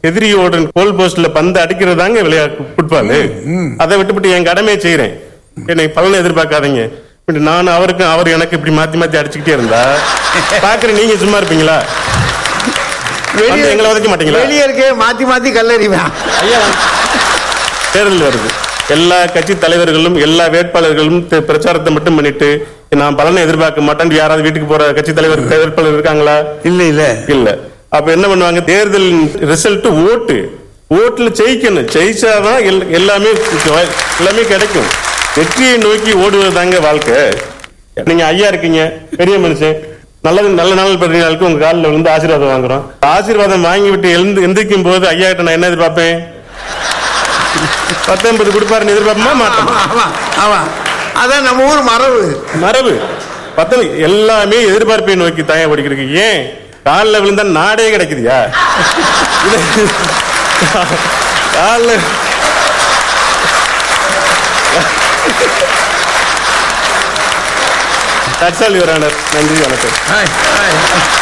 எதிரியோட கோல் போஸ்ட்ல பந்து அடிக்கிறதாங்க விளையாட்டு ஃபுட்பால் அதை விட்டுவிட்டு என் கடமையை செய்யறேன் என்னை பலனை எதிர்பார்க்காதீங்க இப்படி நான் அவருக்கும் அவர் எனக்கு இப்படி மாத்தி மாத்தி அடிச்சுக்கிட்டே இருந்தா பாக்குற நீங்க சும்மா இருப்பீங்களா வந்து எங்களை உதைக்க மாட்டீங்களா வெளியே இருக்கே மாத்தி மாத்தி கல்லறிவேன் ஐயா தேர்தல் வருது எல்லா கட்சி தலைவர்களும் எல்லா வேட்பாளர்களும் தே- பிரச்சாரத்தை மட்டும் பண்ணிட்டு நான் பலனை எதிர்பார்க்க மாட்டேன் யாராவது வீட்டுக்கு போற கட்சி தலைவர் வேட்பாளர் இருக்காங்களா இல்ல இல்ல இல்ல அப்ப என்ன பண்ணுவாங்க தேர்தல் ரிசல்ட் ஓட்டு ஓட்டுல ஜெயிக்கணும் ஜெயிச்சாதான் எல்- எல்லாமே எல்லாமே கிடைக்கும் வெற்றியை நோக்கி ஓடுவது தாங்க வாழ்க்கை நீங்க ஐயா இருக்கீங்க பெரிய மனுஷன் நல்லது நல்ல நாள் பெரிய நாளுக்கு உங்க காலில் விழுந்து ஆசீர்வாதம் வாங்குறோம் ஆசீர்வாதம் வாங்கி விட்டு எழுந்து எந்திரிக்கும் போது ஐயா கிட்ட நான் என்ன எதிர்பார்ப்பேன் பத்தொன்பது கொடுப்பாருன்னு எதிர்பார்ப்போமா மாட்டோம் ஆமா ஆமா ஆமா அதான் நம்ம ஊர் மரபு மரபு பத்தொன்பது எல்லாமே எதிர்பார்ப்பை நோக்கி தாயா படிக்கிறதுக்கு ஏன் காலில் விழுந்தா நாடே கிடைக்குதுயா இது- காலில் That's all, Your Honor. நன்றி வணக்கம் ஹாய், ஹாய்.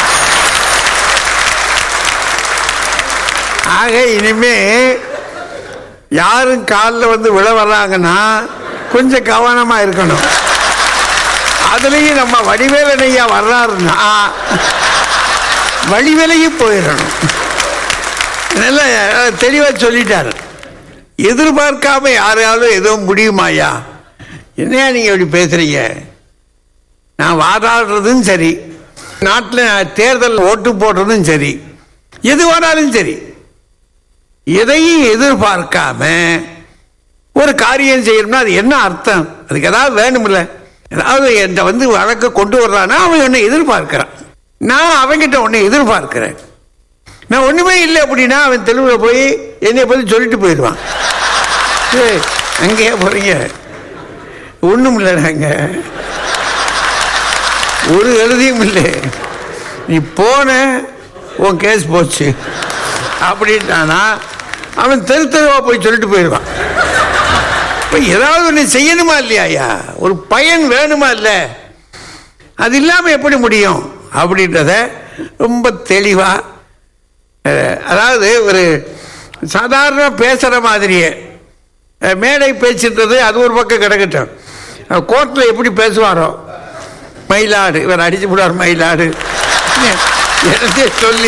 ஆக இனிமே யாரும் காலில் வந்து விழ வர்றாங்கன்னா கொஞ்சம் கவனமா இருக்கணும் அதுலயும் நம்ம வடிவேலனையா வர்றாருன்னா வழிவிலகி போயிடணும் நல்லா தெளிவா சொல்லிட்டாரு எதிர்பார்க்காம யாராவது எதுவும் முடியுமாயா என்னையா நீங்க இப்படி பேசுறீங்க நான் வாதாடுறதும் சரி நாட்டில் தேர்தல் ஓட்டு போடுறதும் சரி எது வேணாலும் சரி எதையும் எதிர்பார்க்காம ஒரு காரியம் செய்யணும்னா அது என்ன அர்த்தம் அதுக்கு ஏதாவது வேணுமில்ல ஏதாவது என்கிட்ட வந்து வழக்க கொண்டு வர்றான்னா அவன் என்னை எதிர்பார்க்கிறான் நான் அவன்கிட்ட உன்னை எதிர்பார்க்கிறேன் நான் ஒண்ணுமே இல்லை அப்படின்னா அவன் தெலுங்குல போய் என்னை பத்தி சொல்லிட்டு போயிடுவான் ஏய், அங்கேயே போறீங்க ஒண்ணும் இல்லைங்க ஒரு எழுதியும் இல்லை நீ போன உன் கேஸ் போச்சு அப்படின்ட்டானா அவன் தெரு தெருவா போய் சொல்லிட்டு போயிடுவான் இப்ப ஏதாவது ஒன்று செய்யணுமா இல்லையா ஒரு பயன் வேணுமா இல்ல அது இல்லாம எப்படி முடியும் அப்படின்றத ரொம்ப தெளிவா அஹ், அதாவது ஒரு சாதாரண பேசுற மாதிரியே அஹ், மேடை பேச்சுன்றது அது ஒரு பக்கம் கிடக்கட்டும் கோர்ட்டில் எப்படி பேசுவாரோ மயிலாடு இவர் அடிச்சு விடுவார் மயிலாடு எனக்கே சொல்லி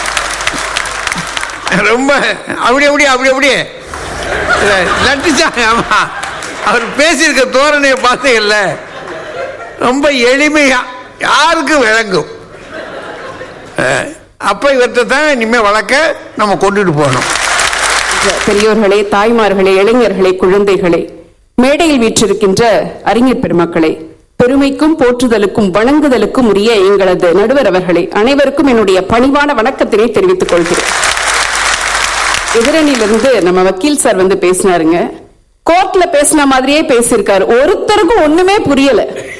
ரொம்ப அப்படி அப்படி அப்படி அப்படியே லட்டுச்சா ஆமா அவர் பேசியிருக்க தோரணையை பார்த்தீங்கல்ல ரொம்ப எளிமையா யாருக்கும் விளங்கும் அஹ், அப்ப இவர்கிட்ட தான் இனிமே வழக்க நம்ம கொண்டுட்டு போகணும் பெரியோர்களே தாய்மார்களே இளைஞர்களே குழந்தைகளே மேடையில் வீற்றிருக்கின்ற அறிஞர் பெருமக்களே பெருமைக்கும் போற்றுதலுக்கும் வணங்குதலுக்கும் உரிய எங்களது நடுவர் அவர்களே அனைவருக்கும் என்னுடைய பணிவான வணக்கத்தினை தெரிவித்துக் கொள்கிறேன் எதிரணியிலிருந்து நம்ம வக்கீல் சார் வந்து பேசினாருங்க கோர்ட்ல பேசின மாதிரியே பேசியிருக்காரு ஒருத்தருக்கும் ஒண்ணுமே புரியல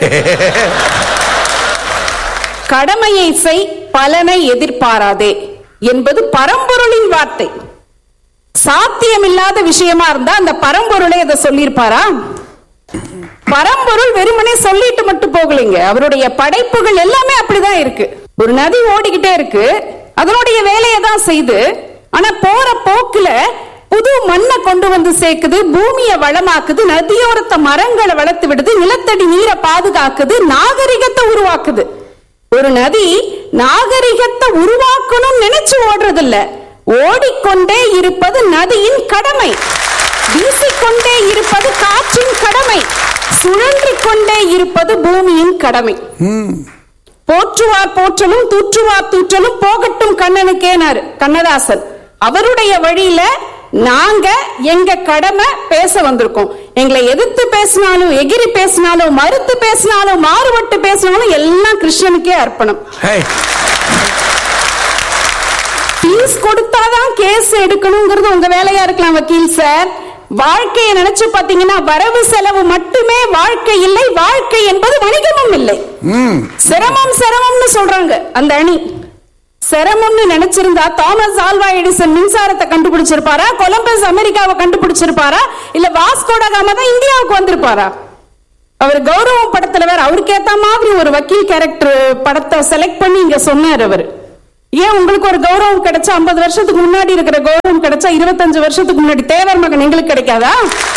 கடமையை செய் பலனை எதிர்பாராதே என்பது பரம்பொருளின் வார்த்தை சாத்தியமில்லாத விஷயமா இருந்தா அந்த பரம்பொருளே அதை சொல்லியிருப்பாரா பரம்பொருள் வெறுமனே சொல்லிட்டு மட்டும் போகலைங்க அவருடைய படைப்புகள் எல்லாமே அப்படிதான் இருக்கு ஒரு நதி ஓடிக்கிட்டே இருக்கு அதனுடைய வேலையை தான் செய்து ஆனா போற போக்குல புது மண்ணை கொண்டு வந்து சேர்க்குது பூமியை வளமாக்குது நதியோரத்த மரங்களை வளர்த்து விடுது நிலத்தடி நீரை பாதுகாக்குது நாகரிகத்தை உருவாக்குது ஒரு நதி நாகரிகத்தை உருவாக்கணும் நினைச்சு ஓடுறது இல்ல ஓடிக்கொண்டே இருப்பது நதியின் கடமை வீசிக்கொண்டே இருப்பது காற்றின் கடமை சுழன்றிக் கொண்டே இருப்பது பூமியின் கடமை போற்றுவார் போற்றலும் தூற்றுவார் தூற்றலும் போகட்டும் கண்ணனுக்கேனாரு கண்ணதாசன் அவருடைய வழியில நாங்க எங்க கடமை பேச வந்திருக்கோம் எங்களை எதிர்த்து பேசினாலும் எகிரி பேசினாலும் மறுத்து பேசினாலும் மாறுபட்டு பேசினாலும் எல்லாம் கிருஷ்ணனுக்கே அர்ப்பணம் ஹே ஃபீஸ் கொடுத்தாதான் கேஸ் எடுக்கணுங்கிறது உங்க வேலையா இருக்கலாம் வக்கீல் சார் வாழ்க்கையை நினைச்சு பாத்தீங்கன்னா வரவு செலவு மட்டுமே வாழ்க்கை இல்லை வாழ்க்கை என்பது வணிகமும் இல்லை சிரமம் சிரமம்னு சொல்றாங்க அந்த அணி சிரமம்னு நினைச்சிருந்தா தாமஸ் ஆல்வா எடிசன் மின்சாரத்தை கண்டுபிடிச்சிருப்பாரா கொலம்பஸ் அமெரிக்காவை கண்டுபிடிச்சிருப்பாரா இல்ல வாஸ்கோட காமா தான் இந்தியாவுக்கு வந்திருப்பாரா அவர் கௌரவம் படத்துல வேற அவருக்கு ஏத்த மாதிரி ஒரு வக்கீல் கேரக்டர் படத்தை செலக்ட் பண்ணி இங்க சொன்னார் அவர் ஏன் உங்களுக்கு ஒரு கௌரவம் கிடைச்சா ஐம்பது வருஷத்துக்கு முன்னாடி இருக்கிற கௌரவம் கிடைச்சா இருபத்தஞ்சு வருஷத்துக்கு முன்னாடி தேவர் மகன் எங்களுக்கு கிடைக்காதா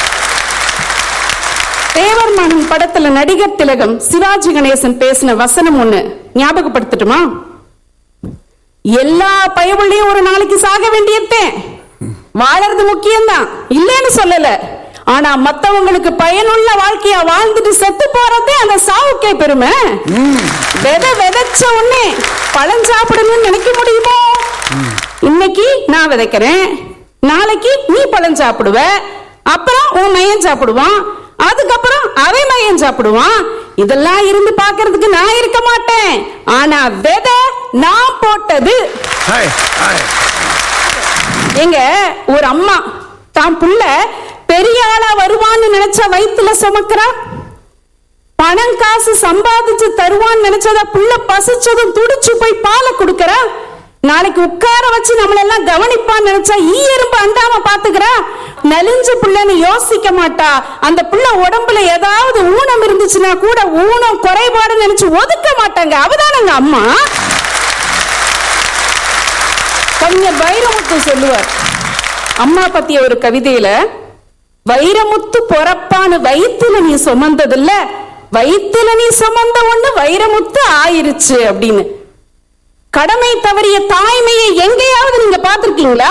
தேவர் மகன் படத்துல நடிகர் திலகம் சிவாஜி கணேசன் பேசின வசனம் ஒண்ணு ஞாபகப்படுத்தட்டுமா எல்லா பயவுள்ளையும் ஒரு நாளைக்கு சாக வேண்டியதே வாழறது முக்கியம்தான் இல்லைன்னு சொல்லல ஆனா மத்தவங்களுக்கு பயனுள்ள வாழ்க்கையா வாழ்ந்துட்டு செத்து போறதே அந்த சாவுக்கே பெருமை விதை விதைச்ச உடனே பழம் சாப்பிடணும்னு நினைக்க முடியுமோ இன்னைக்கு நான் விதைக்கிறேன் நாளைக்கு நீ பழம் சாப்பிடுவ அப்புறம் உன் மையன் சாப்பிடுவான் அதுக்கப்புறம் அவன் மையன் சாப்பிடுவான் இதெல்லாம் இருந்து பார்க்கிறதுக்கு நான் இருக்க மாட்டேன் ஆனா விதை நான் போட்டது ஹாய் ஹாய் எங்க ஒரு அம்மா தான் புள்ள பெரிய ஆளா வருவான்னு நினைச்ச வயித்துல சுமக்கிறா பணம் காசு சம்பாதிச்சு தருவான்னு நினைச்சதா புள்ள பசிச்சதும் துடிச்சு போய் பாலை கொடுக்கறா நாளைக்கு உட்கார வச்சு நம்மள எல்லாம் கவனிப்பான்னு நினைச்சா ஈ எறும்பு அண்டாம பாத்துக்கிறா நலிஞ்ச புள்ளன்னு யோசிக்க மாட்டா அந்த புள்ள உடம்புல ஏதாவது ஊனம் இருந்துச்சுன்னா கூட ஊனம் குறைபாடு நினைச்சு ஒதுக்க மாட்டாங்க அவதானங்க அம்மா கவிஞர் வைரமுத்து சொல்லுவார் அம்மா பத்திய ஒரு கவிதையில வைரமுத்து பொறப்பான்னு வயித்துல நீ சுமந்ததில்ல வயித்துல நீ சுமந்த ஒண்ணு வைரமுத்து ஆயிருச்சு அப்படின்னு கடமை தவறிய தாய்மையை எங்கேயாவது நீங்க பார்த்திருக்கீங்களா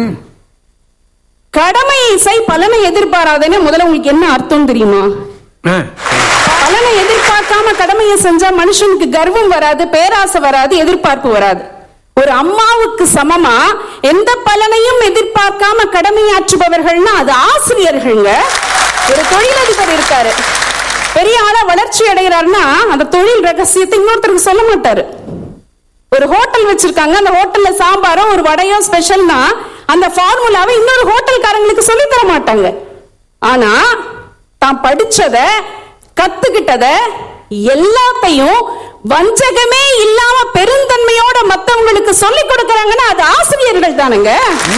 கடமையை செய் பலனை எதிர்பாராதேன்னு முதல்ல உங்களுக்கு என்ன அர்த்தம் தெரியுமா ஆ. பலனை எதிர்பார்க்காம கடமையை செஞ்சா மனுஷனுக்கு கர்வம் வராது பேராசை வராது எதிர்பார்ப்பு வராது ஒரு அம்மாவுக்கு சமமா எந்த பலனையும் எதிர்பார்க்காம கடமையாற்றுபவர்கள்னா அது ஆசிரியர்கள்ங்க ஒரு தொழிலதிபர் இருக்காரு பெரிய ஆளா வளர்ச்சி அடைகிறாருன்னா அந்த தொழில் ரகசியத்தை இன்னொருத்தருக்கு சொல்ல மாட்டாரு ஒரு ஹோட்டல் வச்சிருக்காங்க அந்த ஹோட்டல்ல சாம்பாரோ ஒரு வடையோ ஸ்பெஷல்னா அந்த ஃபார்முலாவை இன்னொரு ஹோட்டல்காரங்களுக்கு சொல்லி தர மாட்டாங்க ஆனா தான் படிச்சத கத்துக்கிட்டத எல்லாத்தையும் வஞ்சகமே இல்லாம பெருந்தன்மையோட மத்தவங்களுக்கு சொல்லி கொடுக்கறாங்கன்னா அது ஆசிரியர்கள் தானுங்க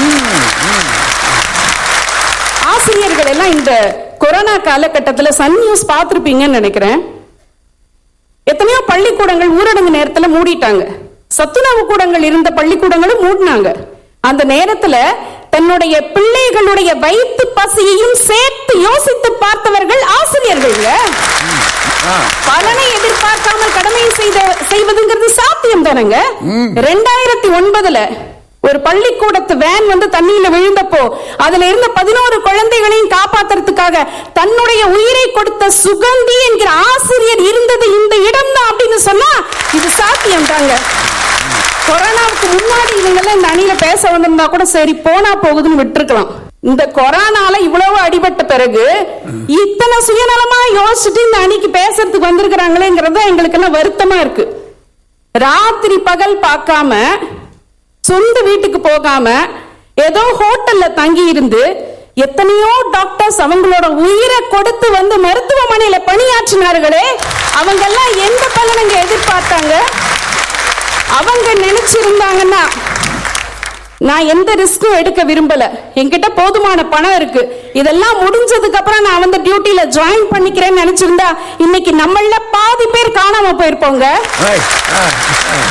ஆசிரியர்கள் எல்லாம் இந்த கொரோனா காலகட்டத்துல சன் நியூஸ் பார்த்திருப்பீங்கன்னு நினைக்கிறேன் எத்தனையோ பள்ளிக்கூடங்கள் ஊரடங்கு நேரத்துல மூடிட்டாங்க சத்துணவு கூடங்கள் இருந்த பள்ளிக்கூடங்களும் மூடினாங்க அந்த நேரத்துல தன்னுடைய பிள்ளைகளுடைய வயிற்று பசியையும் சேர்த்து யோசித்து பார்த்தவர்கள் ஆசிரியர்கள்ங்க பலனை எதிர்பார்க்காமல் கடமையை செய்த செய்வதுங்கிறது சாத்தியம் தானங்க ரெண்டாயிரத்தி ஒன்பதுல ஒரு பள்ளிக்கூடத்து வேன் வந்து தண்ணியில விழுந்தப்போ அதுல இருந்த பதினோரு குழந்தைகளையும் காப்பாத்துறதுக்காக தன்னுடைய உயிரை கொடுத்த சுகந்தி என்கிற ஆசிரியர் இருந்தது இந்த இடம் தான் அப்படின்னு சொன்னா இது சாத்தியம் தாங்க கொரோனாவுக்கு முன்னாடி இவங்கெல்லாம் இந்த அணியில பேச வந்திருந்தா கூட சரி போனா போகுதுன்னு விட்டுருக்கலாம் இந்த கொரோனால இவ்வளவு அடிபட்ட பிறகு இத்தனை சுயநலமா யோசிச்சுட்டு இந்த அணிக்கு பேசுறதுக்கு வந்திருக்கிறாங்களேங்கிறது எங்களுக்கு எல்லாம் வருத்தமா இருக்கு ராத்திரி பகல் பார்க்காம சொந்த வீட்டுக்கு போகாம ஏதோ ஹோட்டல்ல தங்கி இருந்து எத்தனையோ டாக்டர்ஸ் அவங்களோட உயிரை கொடுத்து வந்து மருத்துவமனையில பணியாற்றினார்களே அவங்க எல்லாம் எந்த பலனுங்க எதிர்பார்த்தாங்க அவங்க நினைச்சிருந்தாங்கன்னா நான் எந்த ரிஸ்க்கும் எடுக்க விரும்பல என்கிட்ட போதுமான பணம் இருக்கு இதெல்லாம் முடிஞ்சதுக்கு அப்புறம் நான் வந்து டியூட்டில ஜாயின் பண்ணிக்கிறேன்னு நினைச்சிருந்தா இன்னைக்கு நம்மள பாதி பேர் காணாம போயிருப்போங்க ஹாய் ஆ, ஆ.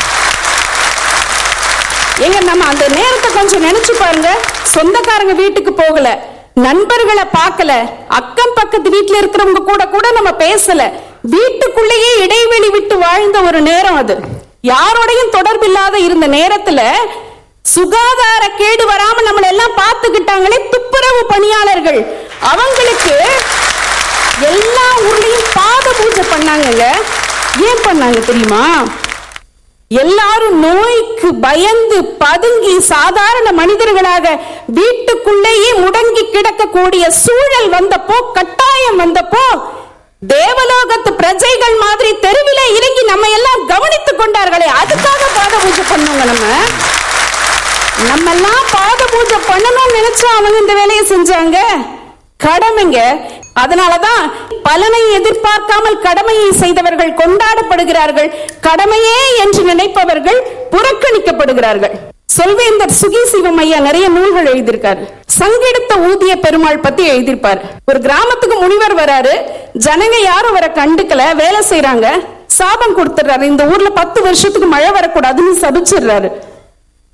எங்க நம்ம அந்த நேரத்தை கொஞ்சம் நினைச்சு பாருங்க சொந்தக்காரங்க வீட்டுக்கு போகல நண்பர்களை பார்க்கல அக்கம் பக்கத்து வீட்டுல இருக்கிறவங்க கூட கூட நம்ம பேசல வீட்டுக்குள்ளேயே இடைவெளி விட்டு வாழ்ந்த ஒரு நேரம் அது யாரோடையும் தொடர்பு இல்லாத இருந்த நேரத்துல சுகாதார கேடு வராம நம்மள எல்லாம் பார்த்துக்கிட்டாங்களே துப்புரவு பணியாளர்கள் அவங்களுக்கு எல்லா ஊர்லயும் பாத பூஜை பண்ணாங்கங்க ஏன் பண்ணாங்க தெரியுமா எல்லாரும் நோய்க்கு பயந்து பதுங்கி சாதாரண மனிதர்களாக வீட்டுக்குள்ளேயே முடங்கி கிடக்கக்கூடிய சூழல் வந்தப்போ கட்டாயம் வந்தப்போ தேவலோகத்து பிரஜைகள் மாதிரி தெருவிலே இறங்கி நம்ம எல்லாம் கவனித்துக் கொண்டார்களே அதுக்காக பாத பூஜை பண்ணுங்க நம்ம நம்ம எல்லாம் பாத பூஜை பண்ணணும்னு நினைச்சா அவங்க இந்த வேலையை செஞ்சாங்க கடமைங்க அதனாலதான் பலனை எதிர்பார்க்காமல் கடமையை செய்தவர்கள் கொண்டாடப்படுகிறார்கள் கடமையே என்று நினைப்பவர்கள் புறக்கணிக்கப்படுகிறார்கள் செல்வேந்தர் சுகி சிவம் ஐயா நிறைய நூல்கள் எழுதியிருக்காரு சங்கெடுத்த ஊதிய பெருமாள் பத்தி எழுதியிருப்பாரு ஒரு கிராமத்துக்கு முனிவர் வராரு ஜனங்க யாரும் அவரை கண்டுக்கல வேலை செய்யறாங்க சாபம் கொடுத்துடுறாரு இந்த ஊர்ல பத்து வருஷத்துக்கு மழை வரக்கூடாதுன்னு சபிச்சிடுறாரு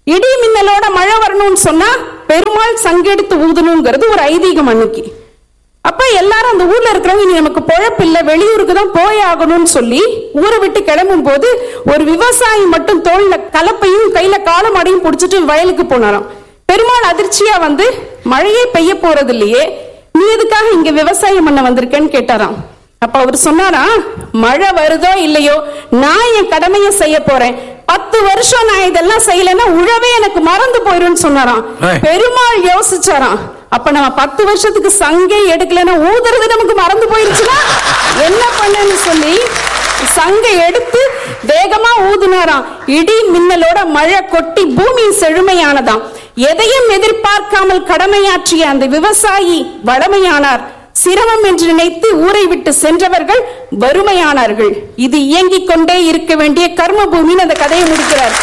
இடி மின்னலோட மழை வரணும்னு சொன்னா பெருமாள் சங்கெடுத்து ஊதணுங்கிறது ஒரு ஐதீகம் அன்னைக்கு அப்ப எல்லாரும் அந்த ஊர்ல இருக்கிறவங்க இனி நமக்கு பொழப்பு இல்ல வெளியூருக்கு தான் போய் ஆகணும்னு சொல்லி ஊரை விட்டு கிளம்பும் போது ஒரு விவசாயி மட்டும் தோல்ல கலப்பையும் கையில காலமாடையும் புடிச்சிட்டு வயலுக்கு போனாராம் பெருமாள் அதிர்ச்சியா வந்து மழையே பெய்ய போறது இல்லையே நீ எதுக்காக இங்க விவசாயம் பண்ண வந்திருக்கேன்னு கேட்டாராம் அப்ப அவர் சொன்னாரா மழை வருதோ இல்லையோ நான் என் கடமையை செய்ய போறேன் பத்து வருஷம் நான் இதெல்லாம் செய்யலைன்னா உழவே எனக்கு மறந்து போயிரும்னு சொன்னாராம் ஏய். பெருமாள் யோசிச்சாராம் அப்ப நம்ம பத்து வருஷத்துக்கு சங்கே எடுக்கலைன்னா ஊதுறது நமக்கு மறந்து போயிருச்சுன்னா என்ன பண்ணன்னு சொல்லி சங்கை எடுத்து வேகமா ஊதுனாராம் இடி மின்னலோட மழை கொட்டி பூமி செழுமையானதாம் எதையும் எதிர்பார்க்காமல் கடமையாற்றிய அந்த விவசாயி வளமையானார் சிரமம் என்று நினைத்து ஊரை விட்டு சென்றவர்கள் வறுமையானார்கள் இது இயங்கிக் கொண்டே இருக்க வேண்டிய கர்ம பூமின்னு அந்த கதையை முடிக்கிறார்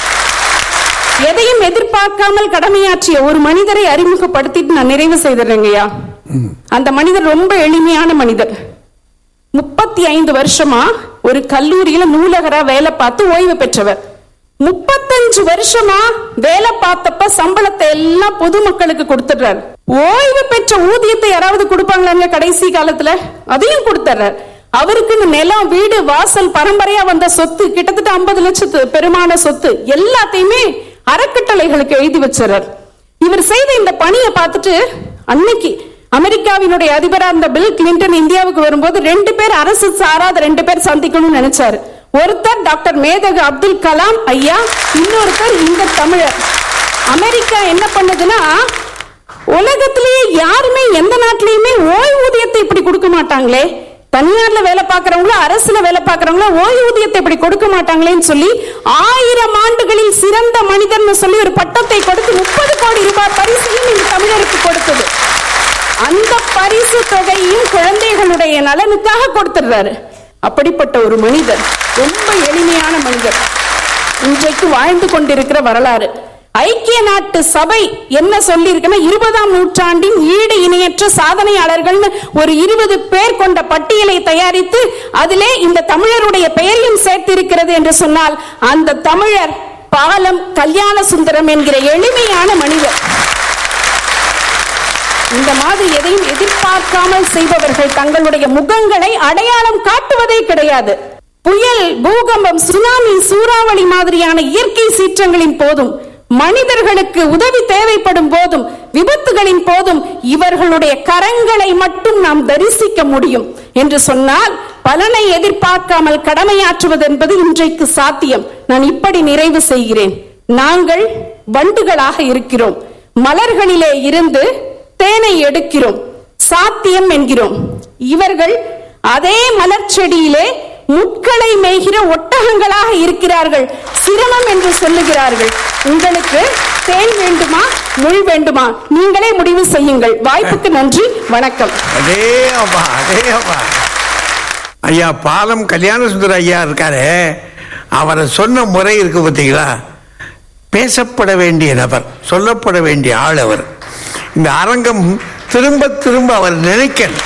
எதையும் எதிர்பார்க்காமல் கடமையாற்றிய ஒரு மனிதரை அறிமுகப்படுத்திட்டு நான் நிறைவு செய்திருங்கய்யா அந்த மனிதர் ரொம்ப எளிமையான மனிதர் முப்பத்தி ஐந்து வருஷமா ஒரு கல்லூரியில நூலகரா வேலை பார்த்து ஓய்வு பெற்றவர் முப்பத்தஞ்சு வருஷமா வேலை பார்த்தப்ப சம்பளத்தை எல்லாம் பொதுமக்களுக்கு கொடுத்துடுறாரு ஓய்வு பெற்ற ஊதியத்தை யாராவது கொடுப்பாங்களாங்க கடைசி காலத்துல அதையும் கொடுத்துறாரு அவருக்குன்னு நிலம் வீடு வாசல் பரம்பரையா வந்த சொத்து கிட்டத்தட்ட ஐம்பது லட்சத்து பெருமான சொத்து எல்லாத்தையுமே அறக்கட்டளைகளுக்கு எழுதி வச்சிடறார் இவர் செய்த இந்த பணியை பார்த்துட்டு அன்னைக்கு அமெரிக்காவினுடைய அதிபரா இருந்த பில் கிளின்டன் இந்தியாவுக்கு வரும்போது ரெண்டு பேர் அரசு சாராத ரெண்டு பேர் சந்திக்கணும்னு நினைச்சாரு ஒருத்தர் டாக்டர் மேதகு அப்துல் கலாம் ஐயா இன்னொருத்தர் இந்த தமிழர் அமெரிக்கா என்ன பண்ணுதுன்னா உலகத்திலேயே யாருமே எந்த நாட்டிலையுமே ஓய்வூதியத்தை இப்படி கொடுக்க மாட்டாங்களே தனியார்ல வேலை பார்க்கறவங்கள அரசுல வேலை பார்க்கறவங்கள ஓய்வூதியத்தை இப்படி கொடுக்க மாட்டாங்களேன்னு சொல்லி ஆயிரம் ஆண்டுகளில் சிறந்த மனிதர்னு சொல்லி ஒரு பட்டத்தை கொடுத்து முப்பது கோடி ரூபாய் பரிசையும் இந்த தமிழருக்கு கொடுத்தது அந்த பரிசு தொகையையும் குழந்தைகளுடைய நலனுக்காக கொடுத்துடுறாரு அப்படிப்பட்ட ஒரு மனிதர் ரொம்ப எளிமையான மனிதர் இன்றைக்கு வாழ்ந்து கொண்டிருக்கிற வரலாறு ஐக்கிய நாட்டு சபை என்ன சொல்லி இருக்குன்னா இருபதாம் நூற்றாண்டின் ஈடு இணையற்ற சாதனையாளர்கள்னு ஒரு இருபது பேர் கொண்ட பட்டியலை தயாரித்து அதிலே இந்த தமிழருடைய பெயரையும் சேர்த்திருக்கிறது என்று சொன்னால் அந்த தமிழர் பாலம் கல்யாண சுந்தரம் என்கிற எளிமையான மனிதர் இந்த மாதிரி எதையும் எதிர்பார்க்காமல் செய்பவர்கள் தங்களுடைய முகங்களை அடையாளம் காட்டுவதே கிடையாது புயல் பூகம்பம் சுனாமி சூறாவளி மாதிரியான இயற்கை சீற்றங்களின் போதும் மனிதர்களுக்கு உதவி தேவைப்படும் போதும் விபத்துகளின் போதும் இவர்களுடைய கரங்களை மட்டும் நாம் தரிசிக்க முடியும் என்று சொன்னால் பலனை எதிர்பார்க்காமல் கடமையாற்றுவது என்பது இன்றைக்கு சாத்தியம் நான் இப்படி நிறைவு செய்கிறேன் நாங்கள் வண்டுகளாக இருக்கிறோம் மலர்களிலே இருந்து தேனை எடுக்கிறோம் சாத்தியம் என்கிறோம் இவர்கள் அதே மலர் செடியிலே முட்களை மேய்கிற ஒட்டகங்களாக இருக்கிறார்கள் சிரமம் என்று சொல்லுகிறார்கள் உங்களுக்கு தேன் வேண்டுமா முள் வேண்டுமா நீங்களே முடிவு செய்யுங்கள் வாய்ப்புக்கு நன்றி வணக்கம் அதே அப்பா அதே அப்பா ஐயா பாலம் கல்யாண சுந்தர ஐயா இருக்காரு அவரை சொன்ன முறை இருக்கு பார்த்தீங்களா பேசப்பட வேண்டிய நபர் சொல்லப்பட வேண்டிய ஆள் அவர் இந்த அரங்கம் திரும்ப திரும்ப அவர் நினைக்கணும்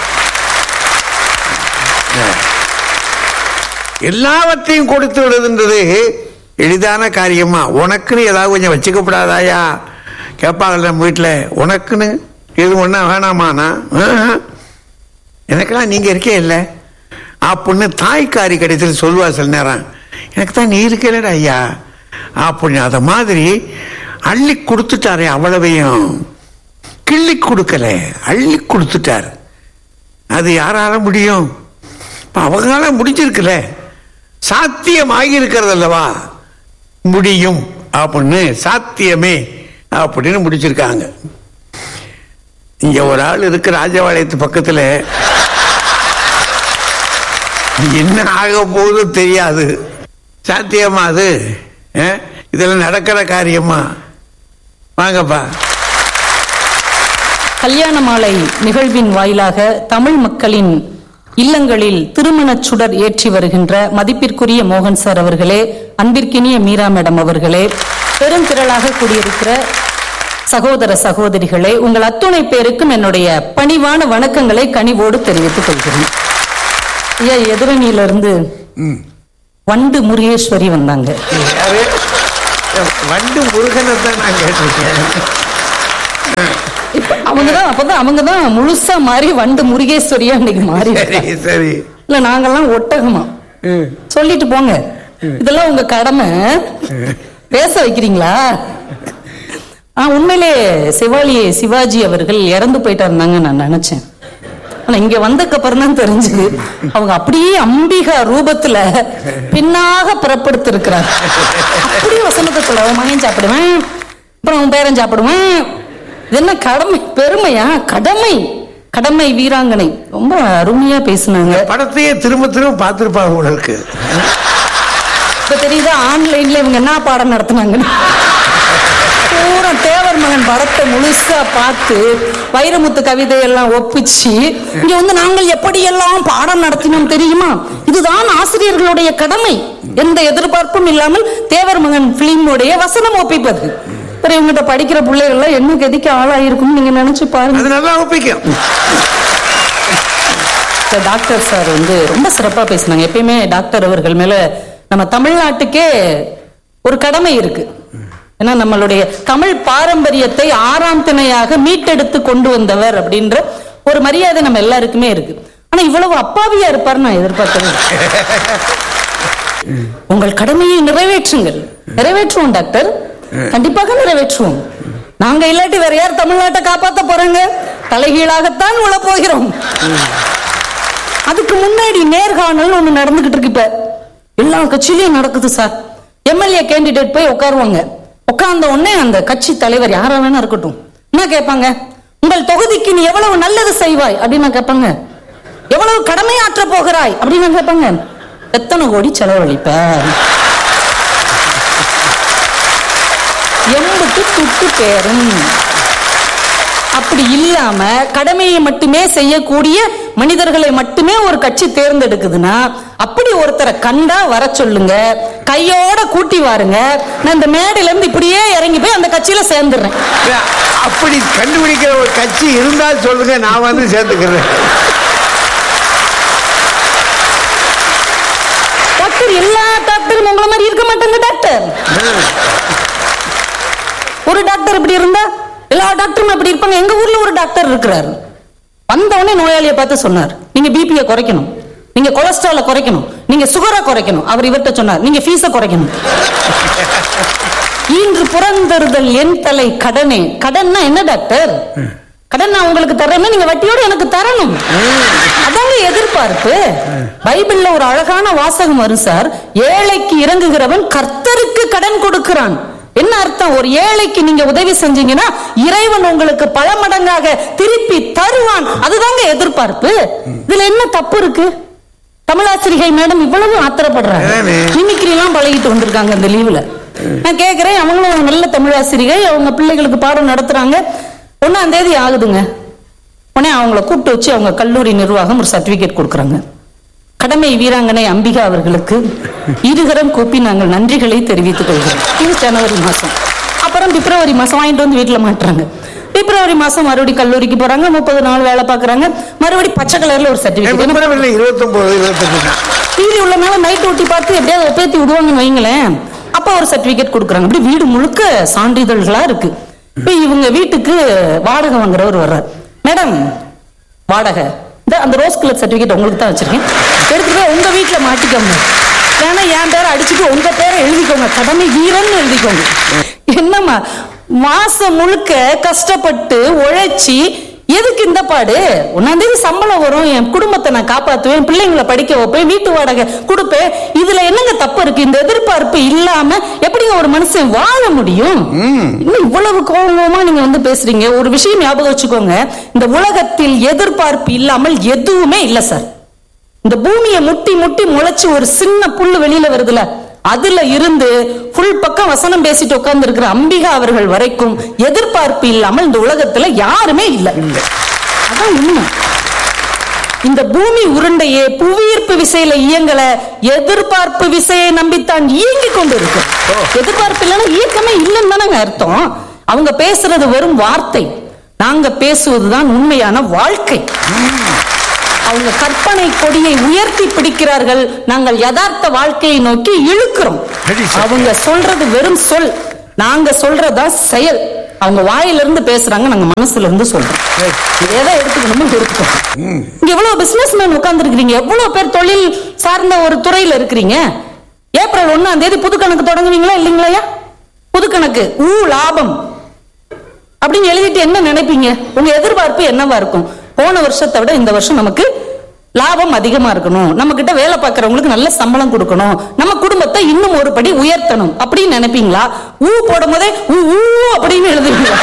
எல்லாவற்றையும் கொடுத்து விடுதுன்றது எளிதான காரியமா உனக்குன்னு ஏதாவது கொஞ்சம் வச்சுக்கப்படாதாயா கேட்பாங்கல்ல நம்ம வீட்டில் உனக்குன்னு எது ஒன்றா வேணாமாண்ணா ஆஹா. எனக்கெல்லாம் நீங்கள் இருக்கே இல்லை அப்படின்னு தாய்க்காரி கிடைச்சது சொல்லுவா சில நேரம் எனக்கு தான் நீ இருக்கலடா ஐயா அப்படின்னு அதை மாதிரி அள்ளி கொடுத்துட்டாரே அவ்வளவையும் கிள்ளி கொடுக்கல அள்ளி கொடுத்துட்டார் அது யாரால முடியும் இப்ப அவங்களால முடிஞ்சிருக்குல்ல சாத்தியமாகி இருக்கிறது அல்லவா முடியும் அப்படின்னு சாத்தியமே அப்படின்னு முடிச்சிருக்காங்க இங்க ஒரு ஆள் இருக்கு ராஜபாளையத்து பக்கத்துல என்ன ஆக போகுதோ தெரியாது சாத்தியமா அது அஹ்? இதெல்லாம் நடக்கிற காரியமா வாங்கப்பா கல்யாண மாலை நிகழ்வின் வாயிலாக தமிழ் மக்களின் இல்லங்களில் திருமணச் சுடர் ஏற்றி வருகின்ற மதிப்பிற்குரிய மோகன் சார் அவர்களே அன்பிற்கினிய மீரா மேடம் அவர்களே பெருந்திரளாக கூடியிருக்கிற சகோதர சகோதரிகளே உங்கள் அத்துணை பேருக்கும் என்னுடைய பணிவான வணக்கங்களை கனிவோடு தெரிவித்துக் கொள்கிறேன் ஐயா எதிரணியிலிருந்து வண்டு முருகேஸ்வரி வந்தாங்க யாரு வண்டு முருகனை தான் நான் கேட்டிருக்கேன் இப்ப அவங்கதான் அப்பதான் அவங்கதான் முழுசா மாறி வண்டு முருகேஸ்வரியா இன்னைக்கு மாறி சரி சரி இல்ல நாங்கெல்லாம் ஒட்டகமா ம். சொல்லிட்டு போங்க இதெல்லாம் உங்க கடமை பேச வைக்கிறீங்களா ஆ உண்மையிலே சிவாலி சிவாஜி அவர்கள் இறந்து போயிட்டாருந்தாங்க நான் நினைச்சேன் ஆனா இங்க வந்ததுக்கு அப்புறம் தான் தெரிஞ்சது அவங்க அப்படியே அம்பிகா ரூபத்துல பின்னாக பிறப்படுத்திருக்கிறார் அப்படியே வசனத்தை சொல்ல அவன் மகன் சாப்பிடுவேன் அப்புறம் அவன் பேரன் சாப்பிடுவேன் இது என்ன கடமை பெருமையா கடமை கடமை வீராங்கனை ரொம்ப அருமையா பேசுனாங்க படத்தையே திரும்ப திரும்ப பார்த்துருப்பாங்க உங்களுக்கு இப்ப தெரியுதா ஆன்லைன்ல இவங்க என்ன பாடம் நடத்துனாங்கன்னு பூரா தேவர் மகன் படத்தை முழுசா பார்த்து வைரமுத்து கவிதை எல்லாம் ஒப்பிச்சு இங்க வந்து நாங்கள் எப்படியெல்லாம் பாடம் நடத்தினோம் தெரியுமா இதுதான் ஆசிரியர்களுடைய கடமை எந்த எதிர்பார்ப்பும் இல்லாமல் தேவர் மகன் பிலிமுடைய வசனம் ஒப்பிப்பது அப்புறம் இவங்கிட்ட படிக்கிற பிள்ளைகள்லாம் என்ன கதிக்கு ஆளாயிருக்கும் நீங்க நினைச்சு பாருங்க அது நல்லா ஒப்பிக்கும் இப்ப டாக்டர் சார் வந்து ரொம்ப சிறப்பா பேசினாங்க எப்பயுமே டாக்டர் அவர்கள் மேல நம்ம தமிழ்நாட்டுக்கே ஒரு கடமை இருக்கு ஏன்னா நம்மளுடைய தமிழ் பாரம்பரியத்தை ஆறாம் திணையாக மீட்டெடுத்து கொண்டு வந்தவர் அப்படின்ற ஒரு மரியாதை நம்ம எல்லாருக்குமே இருக்கு ஆனா இவ்வளவு அப்பாவியா இருப்பார் நான் எதிர்பார்க்கவே இல்லை. உங்கள் கடமையை நிறைவேற்றுங்கள் நிறைவேற்றுவோம் டாக்டர் கண்டிப்பாக நிறைவேற்றுவோம் நாங்க இல்லாட்டி வேற யார் தமிழ்நாட்டை காப்பாத்த போறாங்க தலைகீழாகத்தான் உள்ள போகிறோம் அதுக்கு முன்னாடி நேர்காணல் ஒண்ணு நடந்துகிட்டு இருக்கு இப்ப எல்லா கட்சியிலயும் நடக்குது சார் எம்எல்ஏ கேண்டிடேட் போய் உட்காருவாங்க உட்கார்ந்த உடனே அந்த கட்சி தலைவர் யாரா வேணா இருக்கட்டும் என்ன கேட்பாங்க உங்கள் தொகுதிக்கு நீ எவ்வளவு நல்லது செய்வாய் அப்படின்னு கேட்பாங்க எவ்வளவு கடமையாற்ற போகிறாய் அப்படின்னு கேட்பாங்க எத்தனை கோடி செலவழிப்ப எம்புட்டு துட்டு பேரும் அப்படி இல்லாம கடமையை மட்டுமே செய்யக்கூடிய மனிதர்களை மட்டுமே ஒரு கட்சி தேர்ந்தெடுக்குதுன்னா அப்படி ஒருத்தரை கண்டா வர சொல்லுங்க கையோட கூட்டி வாருங்க நான் இந்த மேடையில இருந்து இப்படியே இறங்கி போய் அந்த கட்சியில சேர்ந்துடுறேன் அப்படி கண்டுபிடிக்கிற ஒரு கட்சி இருந்தால் சொல்லுங்க நான் வந்து சேர்த்துக்கிறேன் டாக்டர் எல்லா டாக்டரும் உங்களை மாதிரி இருக்க மாட்டாங்க டாக்டர் ஒரு டாக்டர் இப்படி இருந்தா எல்லா டாக்டரும் அப்படி இருப்பாங்க எங்க ஊர்ல ஒரு டாக்டர் இருக்கிறாரு வந்த உடனே நோயாளியை பார்த்து சொன்னார் நீங்க பிபியை குறைக்கணும் நீங்க கொலஸ்ட்ரால குறைக்கணும் நீங்க சுகரை குறைக்கணும் அவர் இவர்கிட்ட சொன்னார் நீங்க ஃபீஸ குறைக்கணும் இன்று புறந்தருதல் என் தலை கடனே கடன்னா என்ன டாக்டர் கடன் நான் உங்களுக்கு தரேன்னா நீங்க வட்டியோட எனக்கு தரணும் அதாங்க எதிர்பார்ப்பு பைபிள்ல ஒரு அழகான வாசகம் வரும் சார் ஏழைக்கு இறங்குகிறவன் கர்த்தருக்கு கடன் கொடுக்கிறான் என்ன அர்த்தம் ஒரு ஏழைக்கு நீங்க உதவி செஞ்சீங்கன்னா இறைவன் உங்களுக்கு பல மடங்காக திருப்பி தருவான் அதுதாங்க எதிர்பார்ப்பு இதுல என்ன தப்பு இருக்கு தமிழாசிரிகை மேடம் இவ்வளவு ஆத்திரப்படுறாங்க அதானே. மிமிக்ரி எல்லாம் பழகிட்டு வந்திருக்காங்க இந்த லீவுல நான் கேக்குறேன் அவங்களும் நல்ல தமிழாசிரிகை அவங்க பிள்ளைகளுக்கு பாடம் நடத்துறாங்க ஒன்னாம் தேதி ஆகுதுங்க உடனே அவங்கள கூப்பிட்டு வச்சு அவங்க கல்லூரி நிர்வாகம் ஒரு சர்டிபிகேட் கொடுக்குறாங்க கடமை வீராங்கனை அம்பிகா அவர்களுக்கு இருகரம் கூப்பி நாங்கள் நன்றிகளை தெரிவித்துக் கொள்கிறோம் இது ஜனவரி மாசம் அப்புறம் பிப்ரவரி மாசம் வாங்கிட்டு வந்து வீட்டுல மாட்டுறாங்க பிப்ரவரி மாசம் மறுபடியும் கல்லூரிக்கு போறாங்க முப்பது நாள் வேலை பார்க்கறாங்க மறுபடியும் பச்சை கலர்ல ஒரு சர்டிபிகேட் பிப்ரவரியில் இருபத்தொன்பது இருபத்தெட்டு தான் டிவி உள்ள மேல நைட் ஒட்டி பார்த்து எப்படியாவது ஒப்பேத்தி விடுவாங்கன்னு வைங்களேன் அப்ப ஒரு சர்டிபிகேட் கொடுக்குறாங்க அப்படி வீடு முழுக்க சான்றிதழ்களா இருக்கு இப்ப இவங்க வீட்டுக்கு வாடகை வாங்குறவர் வர்றார் மேடம் வாடகை இந்த அந்த ரோஸ் கலர் சர்டிபிகேட் உங்களுக்கு தான் வச்சிருக்கேன் எடுத்துட்டு போய் உங்க வீட்டுல மாட்டிக்கோங்க ஏன்னா என் பேரை அடிச்சுட்டு உங்க பேரை எழுதிக்கோங்க கடமை வீரன் எழுதிக்கோங்க என்னம்மா மாசம் முழுக்க கஷ்டப்பட்டு உழைச்சி எதுக்கு இந்த பாடு ஒன்னாம் தேதி சம்பளம் வரும் என் குடும்பத்தை நான் காப்பாத்துவேன் பிள்ளைங்களை படிக்க வைப்பேன் வீட்டு வாடகை கொடுப்பேன் இதுல என்னங்க தப்பு இருக்கு இந்த எதிர்பார்ப்பு இல்லாம எப்படிங்க ஒரு மனுஷன் வாழ முடியும் இன்னும் இவ்வளவு கோபமா நீங்க வந்து பேசுறீங்க ஒரு விஷயம் ஞாபகம் வச்சுக்கோங்க இந்த உலகத்தில் எதிர்பார்ப்பு இல்லாமல் எதுவுமே இல்ல சார் இந்த பூமியை முட்டி முட்டி முளைச்சு ஒரு சின்ன புல்லு வெளியில வருதுல அதுல இருந்து ஃபுல் பக்கம் வசனம் பேசிட்டு உட்கார்ந்து இருக்கிற அம்பிகா அவர்கள் வரைக்கும் எதிர்பார்ப்பு இல்லாமல் இந்த உலகத்துல யாருமே இல்ல அதான் உண்மை இந்த பூமி உருண்டையே புவியீர்ப்பு விசையில இயங்கல எதிர்பார்ப்பு விசையை நம்பித்தான் இயங்கிக் கொண்டு இருக்கு எதிர்பார்ப்பு இல்லைன்னா இயக்கமே இல்லைன்னு தானங்க அர்த்தம் அவங்க பேசுறது வெறும் வார்த்தை நாங்க பேசுவதுதான் உண்மையான வாழ்க்கை அவங்க கற்பனை கொடியை உயர்த்தி பிடிக்கிறார்கள் நாங்கள் யதார்த்த வாழ்க்கையை நோக்கி இழுக்கிறோம் சரி, சரி. அவங்க சொல்றது வெறும் சொல் நாங்க சொல்றதா செயல் அவங்க வாயில இருந்து பேசுறாங்க நாங்க மனசுல இருந்து சொல்றோம் இது எதை எடுத்துக்கணுமோ எடுத்துக்கணும் இங்க எவ்வளவு பிசினஸ் மேன் உட்கார்ந்து எவ்வளவு பேர் தொழில் சார்ந்த ஒரு துறையில இருக்கிறீங்க ஏப்ரல் ஒண்ணாம் தேதி புது கணக்கு தொடங்குவீங்களா இல்லைங்களையா புது கணக்கு ஊ லாபம் அப்படின்னு எழுதிட்டு என்ன நினைப்பீங்க உங்க எதிர்பார்ப்பு என்னவா இருக்கும் போன வருஷத்தை விட இந்த வருஷம் நமக்கு லாபம் அதிகமா இருக்கணும் நம்ம கிட்ட வேலை பார்க்கறவங்களுக்கு நல்ல சம்பளம் கொடுக்கணும் நம்ம குடும்பத்தை இன்னும் ஒரு படி உயர்த்தணும் அப்படின்னு நினைப்பீங்களா ஊ போடும் போதே ஊ ஊ அப்படின்னு எழுதுவீங்களா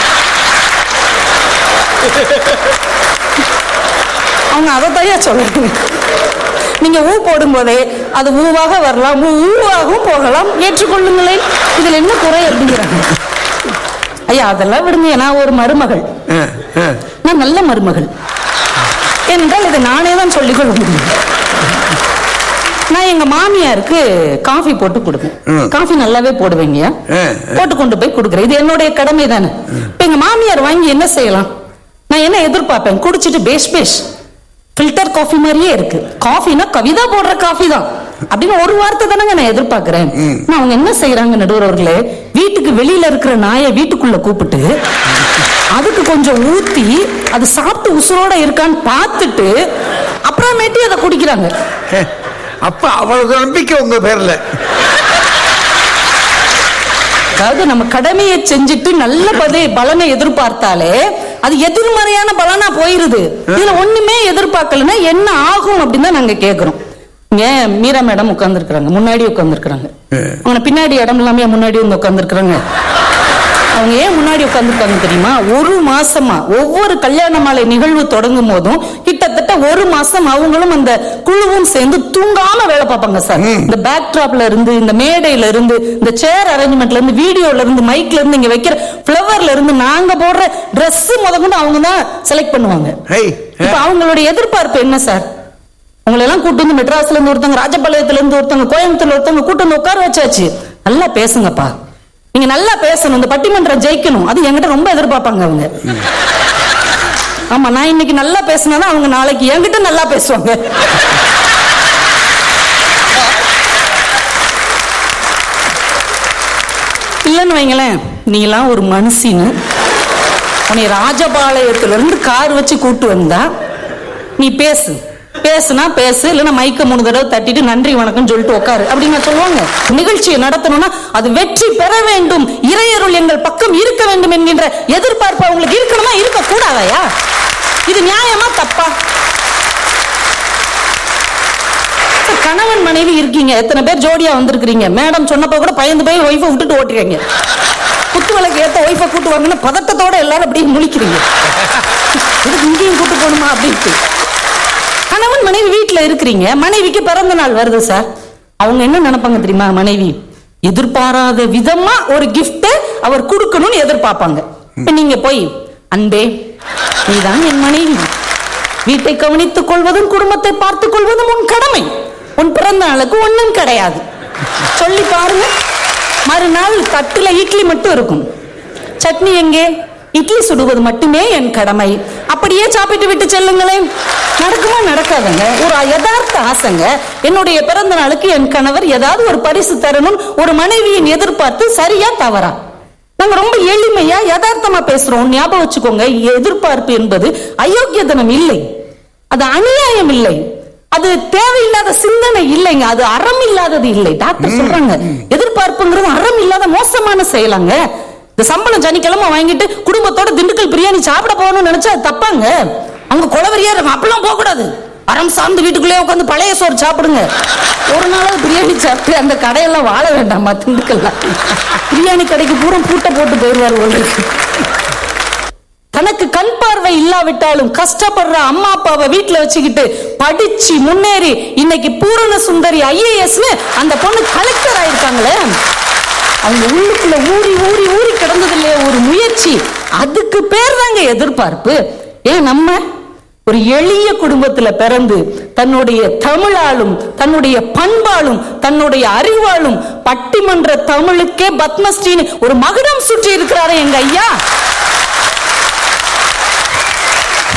அவங்க அதை தயா சொல்றாங்க நீங்க ஊ போடும் போதே அது ஊவாக வரலாம் ஊ ஊவாகவும் போகலாம் ஏற்றுக்கொள்ளுங்களேன் இதுல என்ன குறை அப்படிங்கிறாங்க ஐயா அதெல்லாம் விடுங்க நான் ஒரு மருமகள் ஆ, ஆ. நான் நல்ல மருமகள் என்றால் இதை நானே தான் சொல்லிக்கொள்ள முடியும் நான் எங்க மாமியாருக்கு காஃபி போட்டு கொடுப்பேன் ம். காஃபி நல்லாவே போடுவேங்க ஆ, போட்டு கொண்டு போய் கொடுக்குறேன் இது என்னுடைய கடமை தானே இப்ப எங்க மாமியார் வாங்கி என்ன செய்யலாம் நான் என்ன எதிர்பார்ப்பேன் குடிச்சிட்டு பேஷ் பேஷ் ஃபில்டர் காஃபி மாதிரியே இருக்கு காஃபினா கவிதா போடுற காஃபி தான் அப்படின்னு ஒரு வார்த்தை தானங்க நான் எதிர்பார்க்கிறேன் நான் அவங்க என்ன செய்யறாங்க நடுவர் அவர்களே வீட்டுக்கு வெளியில இருக்கிற நாயை வீட்டுக்குள்ள கூப்பிட்டு அதுக்கு கொஞ்சம் ஊத்தி அது சாப்பிட்டு உசுரோட இருக்கான்னு பார்த்துட்டு அப்புறமேட்டி அதை குடிக்கிறாங்க ஹே, அப்ப அவ்வளவு நம்பிக்கை உங்க பேர்ல அதாவது நம்ம கடமையை செஞ்சுட்டு நல்ல பதே பலனை எதிர்பார்த்தாலே அது எதிர்மறையான பலனா போயிருது இதுல ஒண்ணுமே எதிர்பார்க்கலன்னா என்ன ஆகும் அப்படின்னு தான் நாங்க கேக்குறோம் ஏன் மீரா மேடம் உட்கார்ந்துருக்காங்க முன்னாடி உட்கார்ந்துருக்காங்க அவங்க பின்னாடி இடம் இல்லாம முன்னாடி வந்து உட்கார்ந்துருக்காங்க அவங்க ஏன் முன்னாடி உட்கார்ந்துருக்காங்க தெரியுமா ஒரு மாசமா ஒவ்வொரு கல்யாண மாலை நிகழ்வு தொடங்கும் போதும் கிட்டத்தட்ட ஒரு மாசம் அவங்களும் அந்த குழுவும் சேர்ந்து தூங்காம வேலை பார்ப்பாங்க சார் இந்த பேக் டிராப்ல இருந்து இந்த மேடையில இருந்து இந்த சேர் அரேஞ்ச்மெண்ட்ல இருந்து வீடியோல இருந்து மைக்ல இருந்து இங்க வைக்கிற பிளவர்ல இருந்து நாங்க போடுற Dress முதற்கொண்டு அவங்க தான் செலக்ட் பண்ணுவாங்க ஹை இப்ப அவங்களுடைய எதிர்பார்ப்பு என்ன சார் உங்களை எல்லாம் கூட்டு வந்து மெட்ராஸ்ல இருந்து ஒருத்தவங்க ராஜபாளையத்துல இருந்து ஒருத்தவங்க கோயம்புத்தூர்ல ஒருத்தவங்க கூட்டு வந்து உட்கார வச்சாச்சு நல்லா பேசுங்கப்பா நீங்க நல்லா பேசணும் இந்த பட்டிமன்றம் ஜெயிக்கணும் அது என்கிட்ட ரொம்ப எதிர்பார்ப்பாங்க அவங்க ஆமா நான் இன்னைக்கு நல்லா பேசினாதான் அவங்க நாளைக்கு என்கிட்ட நல்லா பேசுவாங்க இல்லைன்னு வைங்களேன் நீங்களாம் ஒரு மனுஷின்னு உன்னை ராஜபாளையத்துல இருந்து கார் வச்சு கூட்டு வந்தா நீ பேசு பேசுனா பேசு இல்லைன்னா மைக்க மூணு தடவை தட்டிட்டு நன்றி வணக்கம் சொல்லிட்டு உட்காரு அப்படின்னு சொல்லுவாங்க நிகழ்ச்சியை நடத்தணும்னா அது வெற்றி பெற வேண்டும் இறையருள் எங்கள் பக்கம் இருக்க வேண்டும் என்கின்ற எதிர்பார்ப்பு அவங்களுக்கு இருக்கணுமா இருக்க கூடாதாயா இது நியாயமா தப்பா கணவன் மனைவி இருக்கீங்க எத்தனை பேர் ஜோடியா வந்திருக்கிறீங்க மேடம் சொன்னப்ப கூட பயந்து போய் ஒய்ஃபை விட்டுட்டு ஓட்டுறீங்க குத்து விளக்கு ஏத்த ஒய்ஃபை கூட்டு வாங்கன்னா பதட்டத்தோட எல்லாரும் அப்படியே முழிக்கிறீங்க இதுக்கு இங்கேயும் கூட்டு போகணுமா அப்படின்ட்டு கணவன் மனைவி வீட்டுல இருக்கிறீங்க மனைவிக்கு பிறந்த நாள் வருது சார் அவங்க என்ன நினைப்பாங்க தெரியுமா மனைவி எதிர்பாராத விதமா ஒரு gift அவர் கொடுக்கணும்னு எதிர்பார்ப்பாங்க இப்ப நீங்க போய் அன்பே நீதான் என் மனைவி வீட்டை கவனித்துக் கொள்வதும் குடும்பத்தை பார்த்துக் கொள்வதும் உன் கடமை உன் பிறந்த நாளுக்கு ஒண்ணும் கிடையாது சொல்லி பாருங்க மறுநாள் தட்டுல இட்லி மட்டும் இருக்கும் சட்னி எங்கே இட்லி சுடுவது மட்டுமே என் கடமை அப்படியே சாப்பிட்டு விட்டு செல்லுங்களேன் நடக்குமா நடக்காதுங்க ஒரு யதார்த்த ஆசைங்க என்னுடைய பிறந்த நாளுக்கு என் கணவர் ஏதாவது ஒரு பரிசு தரணும் ஒரு மனைவியின் எதிர்பார்த்து சரியா தவறா நாங்க ரொம்ப எளிமையா யதார்த்தமா பேசுறோம் ஞாபகம் வச்சுக்கோங்க எதிர்பார்ப்பு என்பது அயோக்கியதனம் இல்லை அது அநியாயம் இல்லை அது தேவையில்லாத சிந்தனை இல்லைங்க அது அறம் இல்லாதது இல்லை டாக்டர் சொல்றாங்க எதிர்பார்ப்புங்கிறது அறம் இல்லாத மோசமான செயலாங்க இந்த சம்பளம் சனிக்கிழமை வாங்கிட்டு குடும்பத்தோட திண்டுக்கல் பிரியாணி சாப்பிட போகணும்னு நினைச்சா அது தப்பாங்க அவங்க குளவரியா இருக்கும் அப்பெல்லாம் போக கூடாது அறம் சார்ந்து வீட்டுக்குள்ளே உட்காந்து பழைய சோறு சாப்பிடுங்க ஒரு நாளாவது பிரியாணி சாப்பிட்டு அந்த கடையெல்லாம் வாழ வேண்டாமா திண்டுக்கல்லாம் பிரியாணி கடைக்கு பூரா பூட்டை போட்டு போயிடுவார் உங்களுக்கு தனக்கு கண் பார்வை இல்லாவிட்டாலும் கஷ்டப்படுற அம்மா அப்பாவை வீட்டுல வச்சுக்கிட்டு படிச்சு முன்னேறி இன்னைக்கு பூரண சுந்தரி ஐஏஎஸ்னு அந்த பொண்ணு கலெக்டர் ஆயிருக்காங்களே அவங்க உள்ளுக்குள்ள ஊறி ஊறி ஊறி கிடந்தது இல்லையா ஒரு முயற்சி அதுக்கு பேர் தாங்க எதிர்பார்ப்பு ஏன் நம்ம ஒரு எளிய குடும்பத்துல பிறந்து தன்னுடைய தமிழாலும் தன்னுடைய பண்பாலும் தன்னுடைய அறிவாலும் பட்டிமன்ற தமிழுக்கே பத்மஸ்ரீன்னு ஒரு மகுடம் சுற்றி இருக்கிறாரே எங்க ஐயா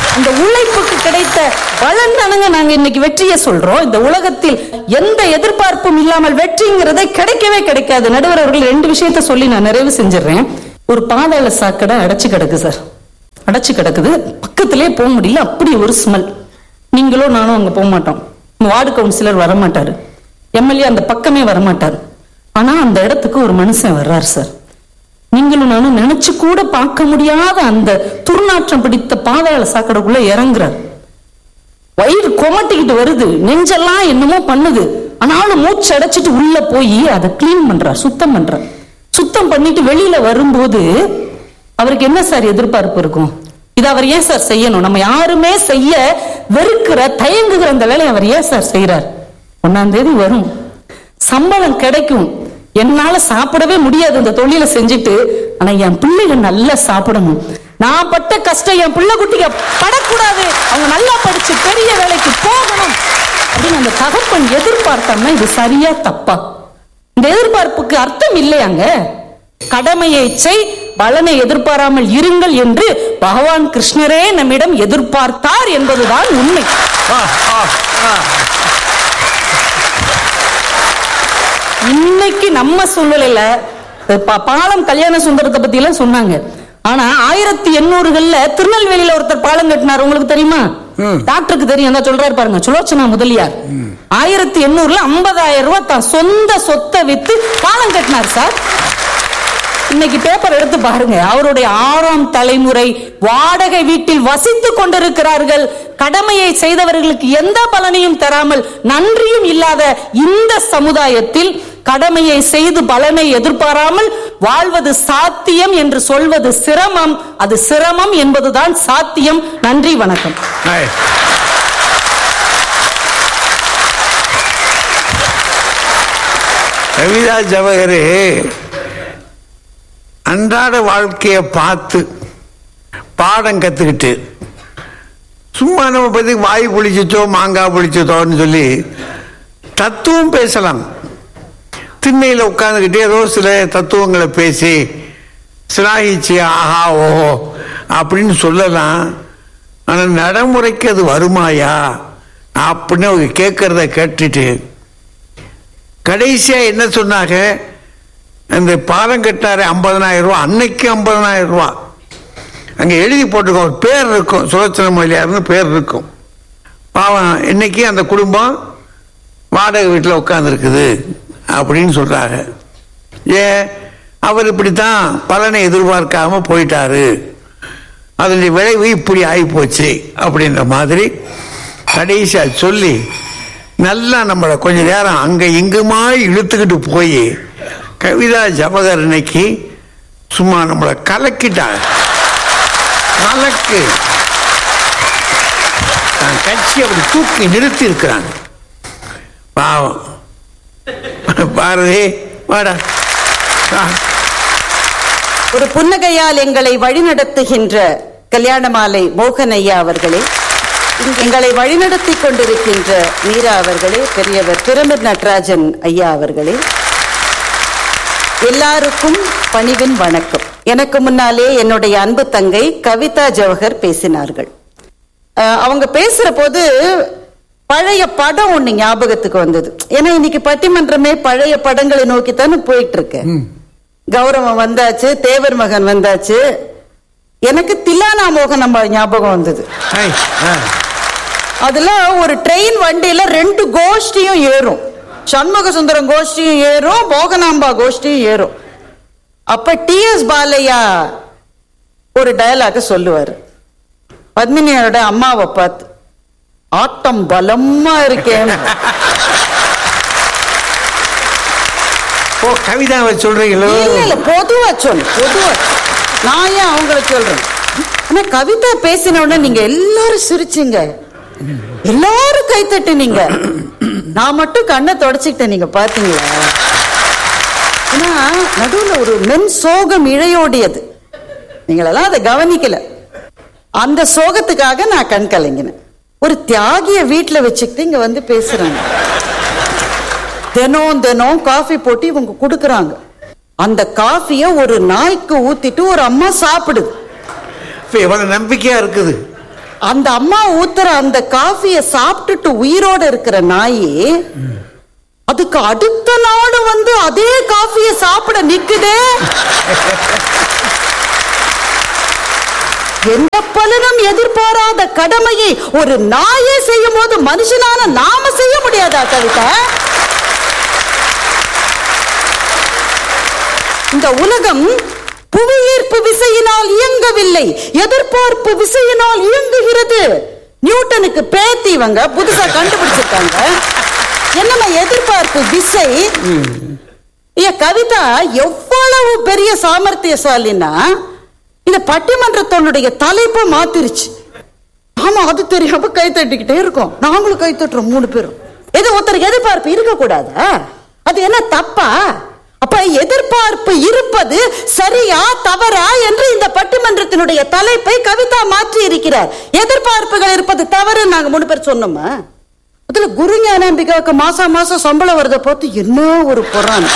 அந்த உழைப்புக்கு கிடைத்த பலன் தானங்க நாங்க இன்னைக்கு வெற்றியை சொல்றோம் இந்த உலகத்தில் எந்த எதிர்பார்ப்பும் இல்லாமல் வெற்றிங்கிறதே கிடைக்கவே கிடைக்காது நடுவர் அவர்கள் ரெண்டு விஷயத்த சொல்லி நான் நிறைவு செஞ்சிடுறேன் ஒரு பாதாள சாக்கடை அடைச்சு கிடக்கு சார் அடைச்சு கிடக்குது பக்கத்திலே போக முடியல அப்படி ஒரு ஸ்மெல் நீங்களும் நானும் அங்க போக மாட்டோம் வார்டு கவுன்சிலர் வர மாட்டாரு எம்எல்ஏ அந்த பக்கமே வர மாட்டார் ஆனா அந்த இடத்துக்கு ஒரு மனுஷன் வர்றார் சார் நீங்களும் நானும் நினைச்சு கூட பார்க்க முடியாத அந்த துர்நாற்றம் பிடித்த பாதாள சாக்கடைக்குள்ள இறங்குறார் வயிறு கொமட்டிக்கிட்டு வருது நெஞ்செல்லாம் என்னமோ பண்ணுது ஆனாலும் மூச்சு அடைச்சிட்டு உள்ள போய் அதை கிளீன் பண்றார் சுத்தம் பண்றார் சுத்தம் பண்ணிட்டு வெளியில வரும்போது அவருக்கு என்ன சார் எதிர்பார்ப்பு இருக்கும் இது அவர் ஏன் சார் செய்யணும் நம்ம யாருமே செய்ய வெறுக்கிற தயங்குகிற அந்த வேலையை அவர் ஏன் சார் செய்யறார் ஒன்னாம் தேதி வரும் சம்பளம் கிடைக்கும் என்னால சாப்பிடவே முடியாது இந்த தொழிலை செஞ்சுட்டு ஆனா என் பிள்ளைகள் நல்லா சாப்பிடணும் நான் பட்ட கஷ்டம் என் பிள்ளை குட்டிங்க படக்கூடாது அவங்க நல்லா படிச்சு பெரிய வேலைக்கு போகணும் அப்படின்னு அந்த தகப்பன் எதிர்பார்த்தோம்னா இது சரியா தப்பா இந்த எதிர்பார்ப்புக்கு அர்த்தம் இல்லையாங்க கடமையை செய் பலனை எதிர்பாராமல் இருங்கள் என்று பகவான் கிருஷ்ணரே நம்மிடம் எதிர்பார்த்தார் என்பதுதான் உண்மை ஆ, ஆ, ஆ. இன்னைக்கு நம்ம சூழ்நிலையில ப- பாலம் கல்யாண சுந்தரத்தை பத்தி எல்லாம் சொன்னாங்க ஆனா ஆயிரத்தி எண்ணூறுகள்ல திருநெல்வேலியில ஒருத்தர் பாலம் கட்டினார் உங்களுக்கு தெரியுமா டாக்டருக்கு தெரியும் தான் சொல்றாரு பாருங்க சுலோச்சனா முதலியார் ஆயிரத்தி எண்ணூறுல ஐம்பதாயிரம் ரூபாய் தான் சொந்த சொத்தை வித்து பாலம் கட்டினார் சார் இன்னைக்கு பேப்பர் எடுத்து பாருங்க அவருடைய ஆறாம் தலைமுறை வாடகை வீட்டில் வசித்துக் கொண்டிருக்கிறார்கள் கடமையை செய்தவர்களுக்கு எந்த பலனையும் தராமல் நன்றியும் இல்லாத இந்த சமுதாயத்தில் கடமையை செய்து பலனை எதிர்பாராமல் வாழ்வது சாத்தியம் என்று சொல்வது சிரமம் அது சிரமம் என்பதுதான் சாத்தியம் நன்றி வணக்கம் ஆய். கவிதா ஜவஹரே அன்றாட வாழ்க்கையை பார்த்து பாடம் கத்துக்கிட்டு சும்மா நம்ம பத்தி வாய் புளிச்சிச்சோ மாங்காய் புளிச்சதோன்னு சொல்லி தத்துவம் பேசலாம் திண்ணையில் உட்காந்துக்கிட்டு ஏதோ சில தத்துவங்களை பேசி சிலாகிச்சு ஆஹா ஓஹோ அப்படின்னு சொல்லலாம் ஆனால் நடைமுறைக்கு அது வருமாயா அப்படின்னு அவங்க கேட்கறத கேட்டுட்டு கடைசியா என்ன சொன்னாங்க அந்த பாலம் கட்டாரு ஐம்பதனாயிரம் ரூபா அன்னைக்கு ஐம்பதனாயிரம் ரூபா அங்க எழுதி போட்டிருக்கோம் ஒரு பேர் இருக்கும் சுலோச்சன மொழியார்னு பேர் இருக்கும் பாவம் இன்னைக்கு அந்த குடும்பம் வாடகை வீட்டில் உட்காந்துருக்குது அப்படின்னு சொல்றாங்க ஏன் அவர் இப்படித்தான் பலனை எதிர்பார்க்காம போயிட்டாரு அதனுடைய விளைவு இப்படி ஆகிப்போச்சு அப்படின்ற மாதிரி கடைசியா சொல்லி நல்லா நம்மளை கொஞ்ச நேரம் அங்க இங்குமா இழுத்துக்கிட்டு போய் கவிதா ஜபகர் இன்னைக்கு சும்மா நம்மளை கலக்கிட்டாங்க கலக்கு தான் கட்சி அப்படி தூக்கி நிறுத்தி இருக்கிறாங்க பாவம் பாரதி வாடா வா. ஒரு புன்னகையால் எங்களை வழிநடத்துகின்ற கல்யாணமாலை மோகன் ஐயா அவர்களே எங்களை வழிநடத்தி கொண்டிருக்கின்ற மீரா அவர்களே பெரியவர் பிரமிர் நடராஜன் ஐயா அவர்களே எல்லாருக்கும் பணிவின் வணக்கம் எனக்கு முன்னாலே என்னுடைய அன்பு தங்கை கவிதா ஜவஹர் பேசினார்கள் அஹ், அவங்க பேசுற போது பழைய படம் ஒண்ணு ஞாபகத்துக்கு வந்தது ஏன்னா இன்னைக்கு பட்டிமன்றமே பழைய படங்களை நோக்கி தானே போயிட்டு இருக்கு கௌரவம் வந்தாச்சு தேவர் மகன் வந்தாச்சு எனக்கு தில்லானா மோகன் நம்ம ஞாபகம் வந்தது ஐ, ஆ. அதுல ஒரு ட்ரெயின் வண்டியில ரெண்டு கோஷ்டியும் ஏறும் சண்முக சுந்தரம் கோஷ்டியும் ஏறும் மோகனாம்பா கோஷ்டியும் ஏறும் அப்ப டி எஸ் பாலையா ஒரு டயலாக சொல்லுவாரு பத்மினியோட அம்மாவை பார்த்து ஆட்டம் பலமா இருக்கேன் ஓ கவிதாவை சொல்றீங்களோ இல்ல இல்ல பொதுவா சொல்லு பொதுவா சொல்லு. நான் ஏன் அவங்கள சொல்றேன் ஆனா கவிதா பேசின உடனே நீங்க எல்லாரும் சிரிச்சீங்க எல்லாரும் கை தட்டுனீங்க நான் மட்டும் கண்ணை தொடச்சுக்கிட்டேன் நீங்க பாத்தீங்களா ஏன்னா நடுவுல ஒரு மென் சோகம் இழையோடியது நீங்களெல்லாம் அதை கவனிக்கல அந்த சோகத்துக்காக நான் கண் கலங்கினேன் ஒரு தியாகிய வீட்டுல வச்சுக்கிட்டு இங்க வந்து பேசுறாங்க தினம் தினம் காஃபி போட்டு இவங்க கொடுக்கறாங்க அந்த காஃபிய ஒரு நாய்க்கு ஊத்திட்டு ஒரு அம்மா சாப்பிடுது இப்ப எவ்வளவு நம்பிக்கையா இருக்குது அந்த அம்மா ஊத்துற அந்த காஃபிய சாப்பிட்டுட்டு உயிரோட இருக்கிற நாய் அதுக்கு அடுத்த நாடு வந்து அதே காஃபிய சாப்பிட நிக்குதே எந்த பலனும் எதிர்பாராத கடமையை ஒரு நாயே செய்யும் போது மனுஷனான நாம செய்ய முடியாதா கவிதா இந்த உலகம் புவியீர்ப்பு விசையினால் இயங்கவில்லை எதிர்பார்ப்பு விசையினால் இயங்குகிறது நியூட்டனுக்கு பேத்தி இவங்க புதுசா கண்டுபிடிச்சிருக்காங்க என்னமா எதிர்பார்ப்பு விசை ஐயா கவிதா எவ்வளவு பெரிய சாமர்த்தியசாலின்னா இந்த பட்டிமன்றத்தோனுடைய தலைப்பை மாத்திருச்சு ஆமா அது தெரியாம கை தட்டிக்கிட்டே இருக்கோம் நாங்களும் கை தட்டுறோம் மூணு பேரும் எது ஒருத்தருக்கு எதிர்பார்ப்பு இருக்க கூடாதா அது என்ன தப்பா அப்ப எதிர்பார்ப்பு இருப்பது சரியா தவறா என்று இந்த பட்டிமன்றத்தினுடைய தலைப்பை கவிதா மாற்றி இருக்கிறார் எதிர்பார்ப்புகள் இருப்பது தவறு நாங்க மூணு பேர் சொன்னோமா அதுல குரு ஞானாம்பிகாவுக்கு மாசம் மாசம் சம்பளம் வரத பார்த்து என்ன ஒரு பொறாமை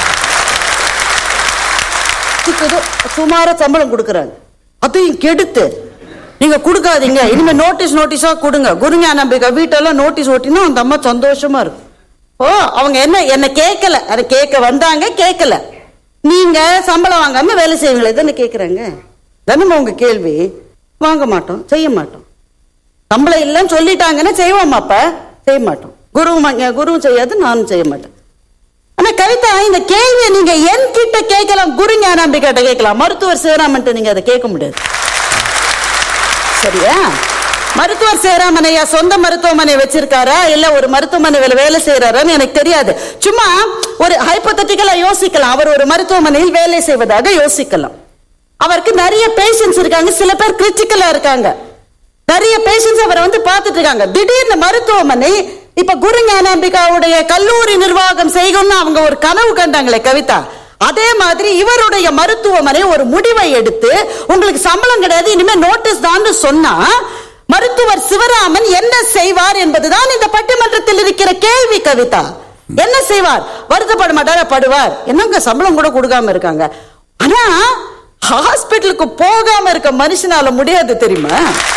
இதுக்கு ஏதோ சுமாரா சம்பளம் கொடுக்கறாங்க அதையும் கெடுத்து நீங்க கொடுக்காதீங்க இனிமே நோட்டீஸ் நோட்டீஸா கொடுங்க குருஞா நம்பிக்கை வீட்டெல்லாம் நோட்டீஸ் ஓட்டினா அந்த அம்மா சந்தோஷமா இருக்கும் ஓ அவங்க என்ன என்ன கேட்கல அதை கேட்க வந்தாங்க கேட்கல நீங்க சம்பளம் வாங்காம வேலை செய்வீங்களே தானே கேக்குறாங்க தானே உங்க கேள்வி வாங்க மாட்டோம் செய்ய மாட்டோம் சம்பளம் இல்லைன்னு சொல்லிட்டாங்கன்னா செய்வோம் அப்ப செய்ய மாட்டோம் குருவும் குருவும் செய்யாது நானும் செய்ய மாட்டேன் ஆனா கவிதா இந்த கேள்வியை நீங்க என் கிட்ட கேட்கலாம் குரு ஞானாம்பிகிட்ட கேட்கலாம் மருத்துவர் சிவராமன் நீங்க அதை கேட்க முடியாது சரியா மருத்துவர் சேராமன் ஐயா சொந்த மருத்துவமனை வச்சிருக்காரா இல்ல ஒரு மருத்துவமனையில வேலை செய்யறாரான்னு எனக்கு தெரியாது சும்மா ஒரு ஹைப்போதட்டிக்கலா யோசிக்கலாம் அவர் ஒரு மருத்துவமனையில் வேலை செய்வதாக யோசிக்கலாம் அவருக்கு நிறைய பேஷன்ஸ் இருக்காங்க சில பேர் கிரிட்டிக்கலா இருக்காங்க நிறைய பேஷன்ஸ் அவரை வந்து பார்த்துட்டு இருக்காங்க திடீர்னு மருத்துவமனை இப்ப குரு ஞானாம்பிகாவுடைய கல்லூரி நிர்வாகம் செய்யணும்னு அவங்க ஒரு கனவு கண்டாங்களே கவிதா அதே மாதிரி இவருடைய மருத்துவமனை ஒரு முடிவை எடுத்து உங்களுக்கு சம்பளம் கிடையாது இனிமே நோட்டீஸ் தான் சொன்னா மருத்துவர் சிவராமன் என்ன செய்வார் என்பதுதான் இந்த பட்டிமன்றத்தில் இருக்கிற கேள்வி கவிதா என்ன செய்வார் வருத்தப்பட மாட்டாரா படுவார் என்னங்க சம்பளம் கூட கொடுக்காம இருக்காங்க ஆனா ஹாஸ்பிட்டலுக்கு போகாம இருக்க மனுஷனால முடியாது தெரியுமா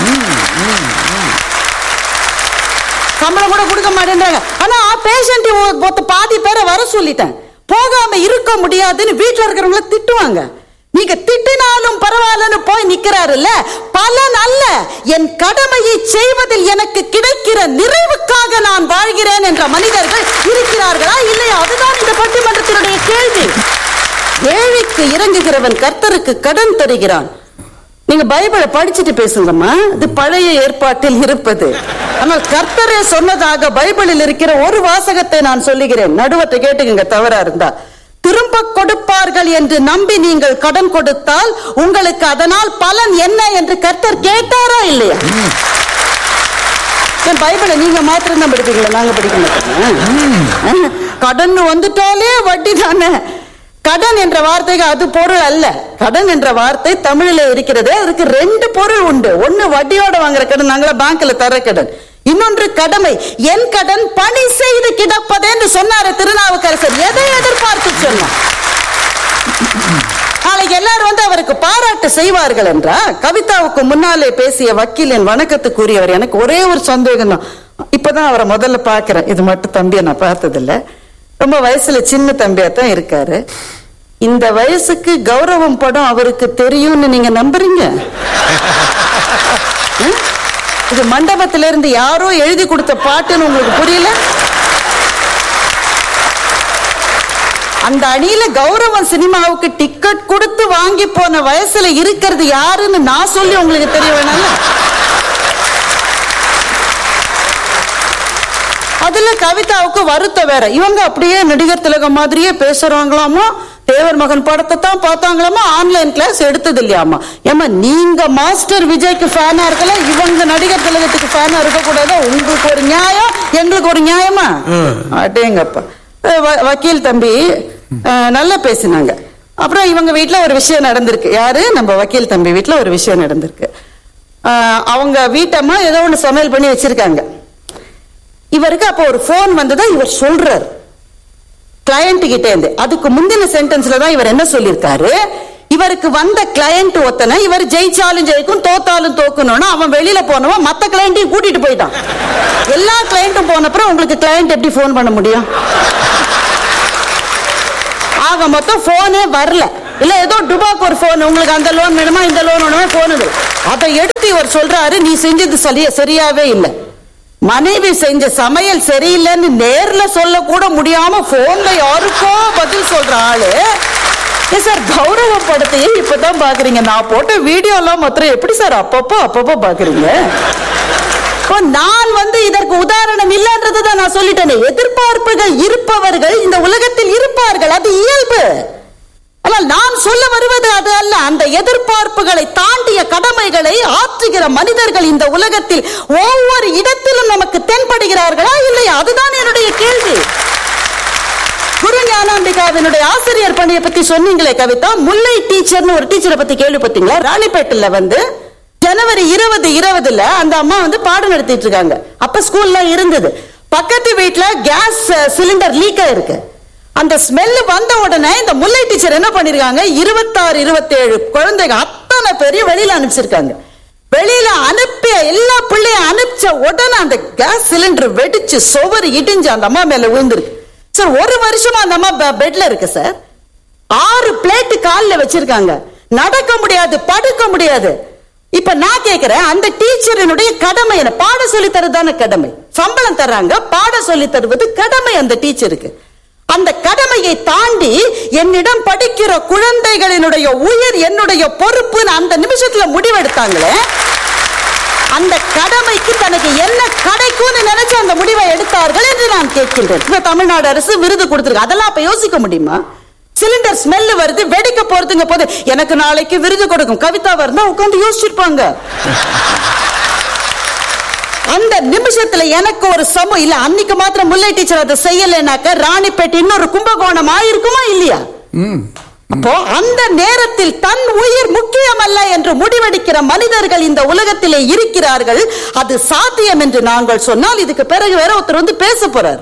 சம்பளம் கூட கொடுக்க மாட்டேன்றாங்க ஆனா பேஷண்ட் மொத்த பாதி பேரை வர சொல்லிட்டேன் போகாம இருக்க முடியாதுன்னு வீட்டுல இருக்கிறவங்கள திட்டுவாங்க நீங்க திட்டினாலும் பரவாயில்லன்னு போய் நிக்கிறாருல்ல பலன் அல்ல என் கடமையை செய்வதில் எனக்கு கிடைக்கிற நிறைவுக்காக நான் வாழ்கிறேன் என்ற மனிதர்கள் இருக்கிறார்களா இல்லையா அதுதான் இந்த பட்டிமன்றத்தினுடைய கேள்வி ஏழைக்கு இறங்குகிறவன் கர்த்தருக்கு கடன் தருகிறான் நீங்க பைபிளை படிச்சுட்டு பேசுங்கம்மா இது பழைய ஏற்பாட்டில் இருப்பது ஆனால் கர்த்தரே சொன்னதாக பைபிளில் இருக்கிற ஒரு வாசகத்தை நான் சொல்லுகிறேன் நடுவத்தை கேட்டுக்கங்க தவறா இருந்தா திரும்ப கொடுப்பார்கள் என்று நம்பி நீங்கள் கடன் கொடுத்தால் உங்களுக்கு அதனால் பலன் என்ன என்று கர்த்தர் கேட்டாரா இல்லையா என் பைபிளை நீங்க மாத்திரம் தான் படிப்பீங்களா நாங்க படிக்க மாட்டோம் கடன் வந்துட்டாலே வட்டி தானே கடன் என்ற வார்த்தைக்கு அது பொருள் அல்ல கடன் என்ற வார்த்தை தமிழில் இருக்கிறது அதுக்கு ரெண்டு பொருள் உண்டு ஒண்ணு வட்டியோட வாங்குற கடன் நாங்களா பேங்க்ல தர கடன் இன்னொன்று கடமை என் கடன் பணி செய்து கிடப்பதேன்னு சொன்னாரு திருநாவுக்கரசர் எதை எதிர்பார்த்து சொன்னார் நாளைக்கு எல்லாரும் வந்து அவருக்கு பாராட்டு செய்வார்கள் என்றா கவிதாவுக்கு முன்னாலே பேசிய வக்கீல் என் வணக்கத்துக்குரியவர் எனக்கு ஒரே ஒரு சந்தேகம் தான் இப்பதான் அவரை முதல்ல பாக்குறேன் இது மட்டும் தம்பியை நான் பார்த்ததில்ல ரொம்ப வயசுல சின்ன தம்பியா தான் இருக்காரு இந்த வயசுக்கு கௌரவம் படம் அவருக்கு தெரியும்னு நீங்க நம்புறீங்க ம்? இது மண்டபத்தில இருந்து யாரோ எழுதி கொடுத்த பாட்டுன்னு உங்களுக்கு புரியல அந்த அணியில கௌரவம் சினிமாவுக்கு டிக்கெட் கொடுத்து வாங்கி போன வயசுல இருக்கிறது யாருன்னு நான் சொல்லி உங்களுக்கு தெரிய வேணாம்ல அதுல கவிதாவுக்கு வருத்தம் வேற இவங்க அப்படியே நடிகர் திலகம் மாதிரியே பேசுறாங்களாமா தேவர் மகன் படத்தை தான் பார்த்தாங்களாமா ஆன்லைன் கிளாஸ் எடுத்தது இல்லையாமா ஏமா நீங்க மாஸ்டர் விஜய்க்கு ஃபேனா இருக்கல இவங்க நடிகர் திலகத்துக்கு ஃபேனா இருக்க கூடாதா உங்களுக்கு ஒரு நியாயம் எங்களுக்கு ஒரு நியாயமா அடேங்கப்பா அஹ் வ- வக்கீல் தம்பி அஹ், நல்லா பேசினாங்க அப்புறம் இவங்க வீட்ல ஒரு விஷயம் நடந்திருக்கு யாரு நம்ம வக்கீல் தம்பி வீட்ல ஒரு விஷயம் நடந்திருக்கு அஹ், அவங்க வீட்டம்மா ஏதோ ஒண்ணு சமையல் பண்ணி வச்சிருக்காங்க இவருக்கு அப்போ ஒரு போன் வந்ததா இவர் சொல்றாரு கிளையண்ட் கிட்ட இருந்து அதுக்கு முந்தின சென்டென்ஸ்ல தான் இவர் என்ன சொல்லியிருக்காரு இவருக்கு வந்த கிளையண்ட் ஒத்தனை இவர் ஜெயிச்சாலும் ஜெயிக்கும் தோத்தாலும் தோக்கணும்னு அவன் வெளியில போனவன் மத்த கிளையண்ட்டையும் கூட்டிட்டு போயிட்டான் எல்லா கிளையண்ட்டும் போனப்புறம் உங்களுக்கு கிளையண்ட் எப்படி ஃபோன் பண்ண முடியும் ஆக மொத்தம் போனே வரல இல்ல ஏதோ டுபாக்கு ஒரு போன் உங்களுக்கு அந்த லோன் வேணுமா இந்த லோன் வேணுமா போனுது அதை எடுத்து இவர் சொல்றாரு நீ செஞ்சது சரியா சரியாவே இல்லை மனைவி செஞ்ச சமையல் சரியில்லைன்னு நேர்ல சொல்ல கூட முடியாம போன்ல யாருக்கோ பதில் சொல்ற ஆளு ஏன் சார் கௌரவ படத்தையே இப்பதான் பாக்குறீங்க நான் போட்ட வீடியோ எல்லாம் மாத்திரம் எப்படி சார் அப்பப்போ அப்பப்போ பாக்குறீங்க இப்போ நான் வந்து இதற்கு உதாரணம் இல்லைன்றது தான் நான் சொல்லிட்டேனே எதிர்பார்ப்புகள் இருப்பவர்கள் இந்த உலகத்தில் இருப்பார்கள் அது இயல்பு ஆனால் நான் சொல்ல வருவது அது அல்ல அந்த எதிர்பார்ப்புகளை தாண்டிய கடமைகளை ஆற்றுகிற மனிதர்கள் இந்த உலகத்தில் ஒவ்வொரு இடத்திலும் நமக்கு தென்படுகிறார்களா இல்லையா அதுதான் என்னுடைய கேள்வி குரு ஞானாம்பிகாவினுடைய ஆசிரியர் பணியை பத்தி சொன்னீங்களே கவிதா முல்லை டீச்சர்னு ஒரு டீச்சரை பத்தி கேள்விப்பட்டீங்களா ராணிப்பேட்டில் வந்து ஜனவரி இருபது இருபதுல அந்த அம்மா வந்து பாடம் நடத்திட்டு இருக்காங்க அப்ப ஸ்கூல்ல இருந்தது பக்கத்து வீட்டுல கேஸ் சிலிண்டர் லீக் ஆயிருக்கு அந்த ஸ்மெல் வந்த உடனே இந்த முல்லை டீச்சர் என்ன பண்ணிருக்காங்க இருபத்தாறு இருபத்தேழு குழந்தைங்க அத்தனை பேரையும் வெளியில அனுப்பிச்சிருக்காங்க வெளியில அனுப்பிய எல்லா பிள்ளையும் அனுப்பிச்ச உடனே அந்த கேஸ் சிலிண்டர் வெடிச்சு சுவர் இடிஞ்சு அந்த அம்மா மேல விழுந்திருக்கு சார் ஒரு வருஷமா அந்த அம்மா பெ- பெட்ல இருக்கு சார் ஆறு பிளேட் கால்ல வச்சிருக்காங்க நடக்க முடியாது படுக்க முடியாது இப்ப நான் கேக்குறேன் அந்த டீச்சரினுடைய கடமை என்ன பாட சொல்லி தருதான கடமை சம்பளம் தர்றாங்க பாட சொல்லி தருவது கடமை அந்த டீச்சருக்கு அந்த கடமையை தாண்டி என்னிடம் படிக்கிற குழந்தைகளினுடைய உயிர் என்னுடைய பொறுப்புன்னு அந்த நிமிஷத்துல முடிவெடுத்தாங்களே அந்த கடமைக்கு தனக்கு என்ன கிடைக்கும்னு நினைச்சு அந்த முடிவை எடுத்தார்கள் என்று நான் கேட்கின்றேன் இப்ப தமிழ்நாடு அரசு விருது கொடுத்திருக்கு அதெல்லாம் அப்ப யோசிக்க முடியுமா சிலிண்டர் ஸ்மெல் வருது வெடிக்க போறதுங்க போது எனக்கு நாளைக்கு விருது கொடுக்கும் கவிதா வருந்தா உட்கார்ந்து யோசிச்சிருப்பாங்க அந்த நிமிஷத்துல எனக்கு ஒரு சமம் இல்ல அன்னைக்கு மாத்திரம் முல்லை டீச்சர் அதை செய்யலைனாக்க ராணிப்பேட்டை இன்னொரு கும்பகோணம் ஆயிருக்குமா இல்லையா அப்போ அந்த நேரத்தில் தன் உயிர் முக்கியமல்ல என்று முடிவெடுக்கிற மனிதர்கள் இந்த உலகத்திலே இருக்கிறார்கள் அது சாத்தியம் என்று நாங்கள் சொன்னால் இதுக்கு பிறகு வேற ஒருத்தர் வந்து பேச போறார்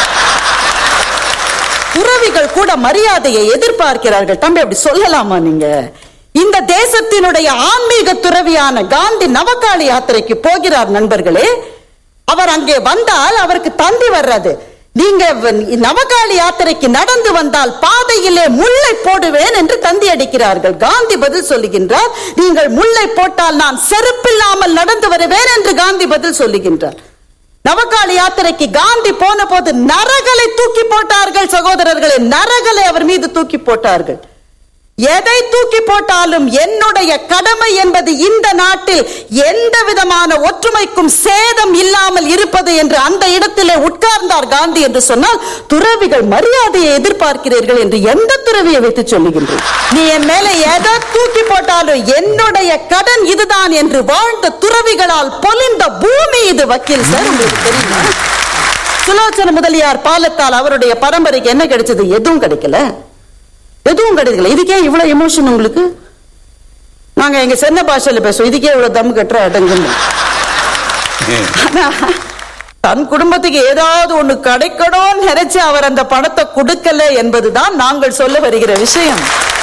துறவிகள் கூட மரியாதையை எதிர்பார்க்கிறார்கள் தம்பி அப்படி சொல்லலாமா நீங்க இந்த தேசத்தினுடைய ஆன்மீக துறவியான காந்தி நவகாளி யாத்திரைக்கு போகிறார் நண்பர்களே அவர் அங்கே வந்தால் அவருக்கு தந்தி வர்றது நீங்க வ- நவகாளி யாத்திரைக்கு நடந்து வந்தால் பாதையிலே முல்லை போடுவேன் என்று தந்தி அடிக்கிறார்கள் காந்தி பதில் சொல்லுகின்றார் நீங்கள் முல்லை போட்டால் நான் செருப்பில்லாமல் நடந்து வருவேன் என்று காந்தி பதில் சொல்லுகின்றார் நவகாளி யாத்திரைக்கு காந்தி போன போது நரகளை தூக்கி போட்டார்கள் சகோதரர்களே நரகளை அவர் மீது தூக்கி போட்டார்கள் எதை தூக்கி போட்டாலும் என்னுடைய கடமை என்பது இந்த நாட்டில் எந்த விதமான ஒற்றுமைக்கும் சேதம் இல்லாமல் இருப்பது என்று அந்த இடத்திலே உட்கார்ந்தார் காந்தி என்று சொன்னால் துறவிகள் மரியாதையை எதிர்பார்க்கிறீர்கள் என்று எந்த துறவியை வைத்து சொல்லுகின்றேன் நீ என் மேல எதை தூக்கி போட்டாலும் என்னுடைய கடன் இதுதான் என்று வாழ்ந்த துறவிகளால் பொலிந்த பூமி இது வக்கீல் சார் உங்களுக்கு தெரியுமா சுலோச்சன முதலியார் பாலத்தால் அவருடைய பரம்பரைக்கு என்ன கிடைச்சது எதுவும் கிடைக்கல எதுவும் கிடைக்கல இதுக்கே இவ்வளவு எமோஷன் உங்களுக்கு நாங்க எங்க சென்ன பாஷையில பேசுவோம் இதுக்கே இவ்வளவு தம் கட்டுற அடங்குன்னு ஆனா, தன் குடும்பத்துக்கு ஏதாவது ஒண்ணு கிடைக்கணும்னு நினைச்சு அவர் அந்த பணத்தை கொடுக்கல என்பதுதான் நாங்கள் சொல்ல வருகிற விஷயம்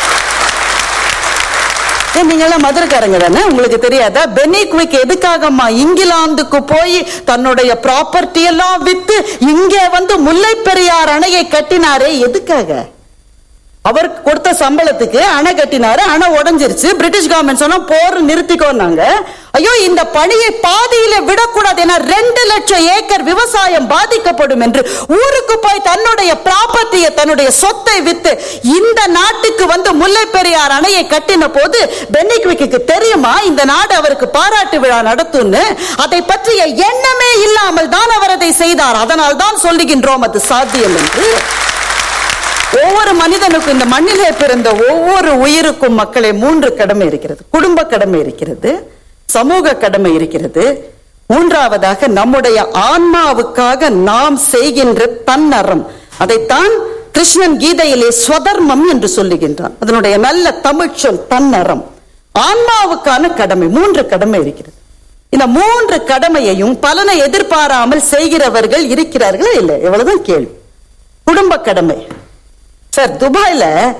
ஏன் நீங்க எல்லாம் மதுரைக்காரங்க தானே உங்களுக்கு தெரியாதா பெனி குவிக் எதுக்காகம்மா இங்கிலாந்துக்கு போய் தன்னுடைய ப்ராப்பர்ட்டி எல்லாம் வித்து இங்கே வந்து முல்லை பெரியார் அணையை கட்டினாரே எதுக்காக அவருக்கு கொடுத்த சம்பளத்துக்கு அணை கட்டினாரு அணை உடைஞ்சிருச்சு பிரிட்டிஷ் கவர்மெண்ட் சொன்னா போர் நிறுத்திக்கோன்னாங்க ஐயோ இந்த பணியை பாதியில விடக்கூடாது என ரெண்டு லட்சம் ஏக்கர் விவசாயம் பாதிக்கப்படும் என்று ஊருக்கு போய் தன்னுடைய ப்ராப்பர்ட்டியை தன்னுடைய சொத்தை வித்து இந்த நாட்டுக்கு வந்து முல்லை பெரியார் அணையை கட்டின போது பென்னிக்விக்கு தெரியுமா இந்த நாடு அவருக்கு பாராட்டு விழா நடத்தும்னு அதை பற்றிய எண்ணமே இல்லாமல் தான் அவர் அதை செய்தார் அதனால் தான் சொல்லுகின்றோம் அது சாத்தியம் என்று ஒவ்வொரு மனிதனுக்கும் இந்த மண்ணிலே பிறந்த ஒவ்வொரு உயிருக்கும் மக்களே மூன்று கடமை இருக்கிறது குடும்ப கடமை இருக்கிறது சமூக கடமை இருக்கிறது மூன்றாவதாக நம்முடைய ஆன்மாவுக்காக நாம் செய்கின்ற தன்னறம் அதைத்தான் கிருஷ்ணன் கீதையிலே ஸ்வதர்மம் என்று சொல்லுகின்றான் அதனுடைய நல்ல தமிழ் சொல் தன்னறம் ஆன்மாவுக்கான கடமை மூன்று கடமை இருக்கிறது இந்த மூன்று கடமையையும் பலனை எதிர்பாராமல் செய்கிறவர்கள் இருக்கிறார்களா இல்லை எவ்வளவுதான் கேள்வி குடும்ப கடமை சார் துபாயில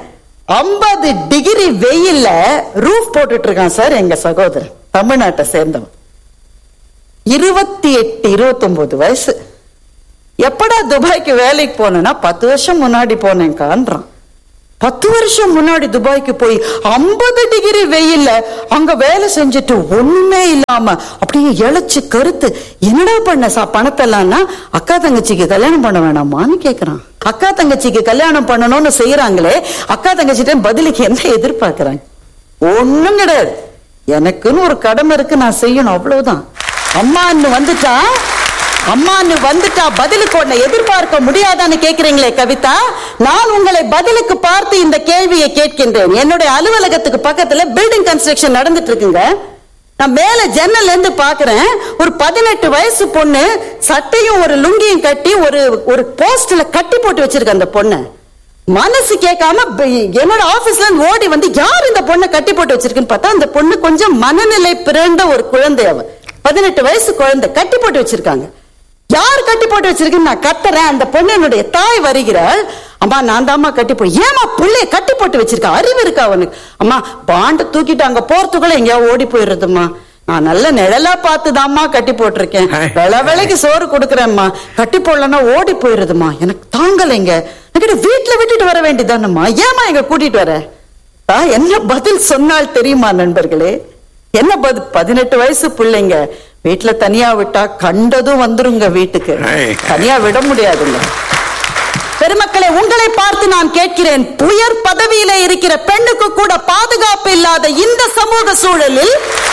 ஐம்பது டிகிரி வெயில்ல ரூஃப் போட்டுட்டு இருக்கான் சார் எங்க சகோதரன் தமிழ்நாட்டை சேர்ந்தவன் இருபத்தி எட்டு இருபத்தி வயசு எப்படா துபாய்க்கு வேலைக்கு போனேன்னா பத்து வருஷம் முன்னாடி போனேன்கான்றான் பத்து வருஷம் முன்னாடி துபாய்க்கு போய் ஐம்பது டிகிரி வெயில்ல அங்க வேலை செஞ்சுட்டு ஒண்ணுமே இல்லாம அப்படியே இழைச்சு கருத்து என்னடா பண்ண சா பணத்தெல்லாம்னா அக்கா தங்கச்சிக்கு கல்யாணம் பண்ண வேணாமான்னு கேக்குறான் அக்கா தங்கச்சிக்கு கல்யாணம் பண்ணணும்னு செய்யறாங்களே அக்கா தங்கச்சிட்ட பதிலுக்கு என்ன எதிர்பார்க்கறாங்க ஒண்ணும் கிடையாது எனக்குன்னு ஒரு கடமை இருக்கு நான் செய்யணும் அவ்வளவுதான் அம்மான்னு வந்துட்டா அம்மான்னு வந்துட்டா பதிலுக்கு உன்னை எதிர்பார்க்க முடியாதான்னு கேக்குறீங்களே கவிதா நான் உங்களை பதிலுக்கு பார்த்து இந்த கேள்வியை கேட்கின்றேன் என்னுடைய அலுவலகத்துக்கு பக்கத்துல பில்டிங் கன்ஸ்ட்ரக்ஷன் நடந்துட்டு இருக்குங்க நான் மேல ஜன்னல்ல இருந்து பாக்குறேன் ஒரு பதினெட்டு வயசு பொண்ணு சட்டையும் ஒரு லுங்கியும் கட்டி ஒரு ஒரு போஸ்ட்ல கட்டி போட்டு வச்சிருக்க அந்த பொண்ணை மனசு கேட்காம ப- என்னோட ஆபீஸ்ல இருந்து ஓடி வந்து யார் இந்த பொண்ணை கட்டி போட்டு வச்சிருக்குன்னு பார்த்தா அந்த பொண்ணு கொஞ்சம் மனநிலை பிறந்த ஒரு குழந்தை அவ பதினெட்டு வயசு குழந்தை கட்டி போட்டு வச்சிருக்காங்க யார் கட்டி போட்டு வச்சிருக்குன்னு நான் கத்துறேன் அந்த பொண்ணு என்னுடைய தாய் வருகிறாள் அம்மா நான் தாம்மா கட்டி போட்டு ஏமா புள்ளைய கட்டி போட்டு வச்சிருக்கா அறிவு இருக்கா அவனுக்கு அம்மா பாண்டை தூக்கிட்டு அங்க போறதுக்குள்ள எங்கேயா ஓடி போயிடுறதும்மா நான் நல்ல நிழலா பார்த்துதாம்மா கட்டி போட்டிருக்கேன் விள விலைக்கு சோறு கொடுக்குறேம்மா கட்டி போடலன்னா ஓடி போயிடுதுமா எனக்கு தாங்கலைங்க என்கிட்ட வீட்டுல விட்டுட்டு வர வேண்டியதானம்மா ஏமா இங்க கூட்டிட்டு வர ஆ, என்ன பதில் சொன்னால் தெரியுமா நண்பர்களே என்ன பதில் பதினெட்டு வயசு பிள்ளைங்க வீட்டுல தனியா விட்டா கண்டதும் வந்துருங்க வீட்டுக்கு ஐ. தனியா விட முடியாதுங்க பெருமக்களே உங்களை பார்த்து நான் கேட்கிறேன் உயர் பதவியில இருக்கிற பெண்ணுக்கு கூட பாதுகாப்பு இல்லாத இந்த சமூக சூழலில்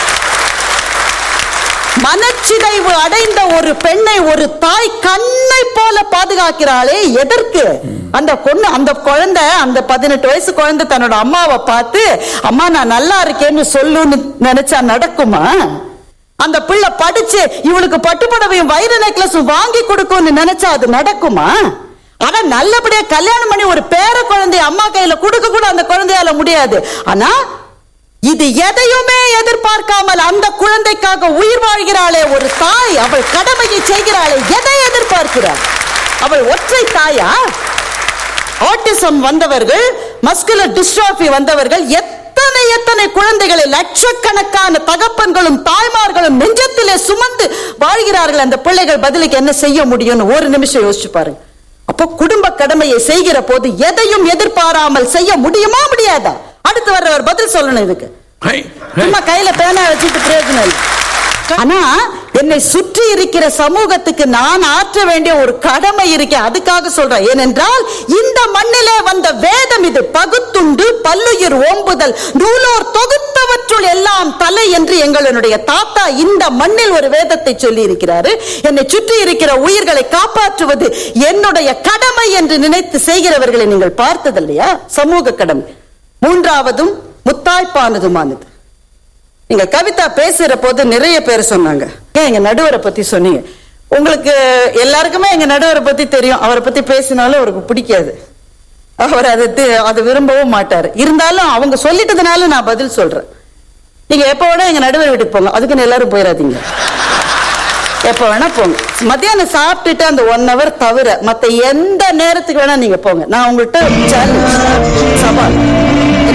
மனச்சிதைவு அடைந்த ஒரு பெண்ணை ஒரு தாய் கண்ணை போல பாதுகாக்கிறாளே எதற்கு அந்த பொண்ணு அந்த குழந்தை அந்த பதினெட்டு வயசு குழந்தை தன்னோட அம்மாவை பார்த்து அம்மா நான் நல்லா இருக்கேன்னு சொல்லுன்னு நினைச்சா நடக்குமா அந்த பிள்ளை படிச்சு இவளுக்கு பட்டுப்புடவையும் வைர நெக்லஸும் வாங்கி கொடுக்கும்னு நினைச்சா அது நடக்குமா ஆனா நல்லபடியா கல்யாணம் பண்ணி ஒரு பேர குழந்தைய அம்மா கையில கொடுக்க கூட அந்த குழந்தையால முடியாது ஆனா இது எதையுமே எதிர்பார்க்காமல் அந்த குழந்தைக்காக உயிர் வாழ்கிறாளே ஒரு தாய் அவள் கடமையை செய்கிறாளே எதை எதிர்பார்க்கிறாள் அவள் ஒற்றை தாயா ஆட்டிசம் வந்தவர்கள் மஸ்குலர் டிஸ்ட்ராபி வந்தவர்கள் எத்தனை எத்தனை குழந்தைகளை லட்சக்கணக்கான தகப்பன்களும் தாய்மார்களும் நெஞ்சத்திலே சுமந்து வாழ்கிறார்கள் அந்த பிள்ளைகள் பதிலுக்கு என்ன செய்ய முடியும்னு ஒரு நிமிஷம் யோசிச்சு பாருங்க அப்போ குடும்ப கடமையை செய்கிற போது எதையும் எதிர்பாராமல் செய்ய முடியுமா முடியாதா அடுத்து வர்றவர் பதில் சொல்லணும் இதுக்கு ஹை, ஹை. சும்மா கையில பேனா வச்சுட்டு பிரயோஜனம் இல்லை ஆனா என்னை சுற்றி இருக்கிற சமூகத்துக்கு நான் ஆற்ற வேண்டிய ஒரு கடமை இருக்கே அதுக்காக சொல்றேன் ஏனென்றால் இந்த மண்ணிலே வந்த வேதம் இது பகுத்துண்டு பல்லுயிர் ஓம்புதல் நூலோர் தொகுத்தவற்றுள் எல்லாம் தலை என்று எங்களுடைய தாத்தா இந்த மண்ணில் ஒரு வேதத்தை சொல்லி இருக்கிறாரு என்னை சுற்றி இருக்கிற உயிர்களை காப்பாற்றுவது என்னுடைய கடமை என்று நினைத்து செய்கிறவர்களை நீங்கள் பார்த்ததில்லையா சமூக கடமை மூன்றாவதும் முத்தாய்ப்பானதுமானது நீங்க கவிதா பேசுற போது நிறைய பேர் சொன்னாங்க ஏன் எங்க நடுவரை பத்தி சொன்னீங்க உங்களுக்கு எல்லாருக்குமே எங்க நடுவரை பத்தி தெரியும் அவரை பத்தி பேசினாலும் அவருக்கு பிடிக்காது அவர் அதை தி- அதை விரும்பவும் மாட்டாரு இருந்தாலும் அவங்க சொல்லிட்டதுனால நான் பதில் சொல்றேன் நீங்க எப்ப வேணா எங்க நடுவர் வீட்டுக்கு போங்க அதுக்குன்னு எல்லாரும் போயிடாதீங்க எப்ப வேணா போங்க மத்தியானம் சாப்பிட்டுட்டு அந்த ஒன் ஹவர் தவிர மத்த எந்த நேரத்துக்கு வேணா நீங்க போங்க நான் உங்கள்கிட்ட சேலஞ்ச் சவால்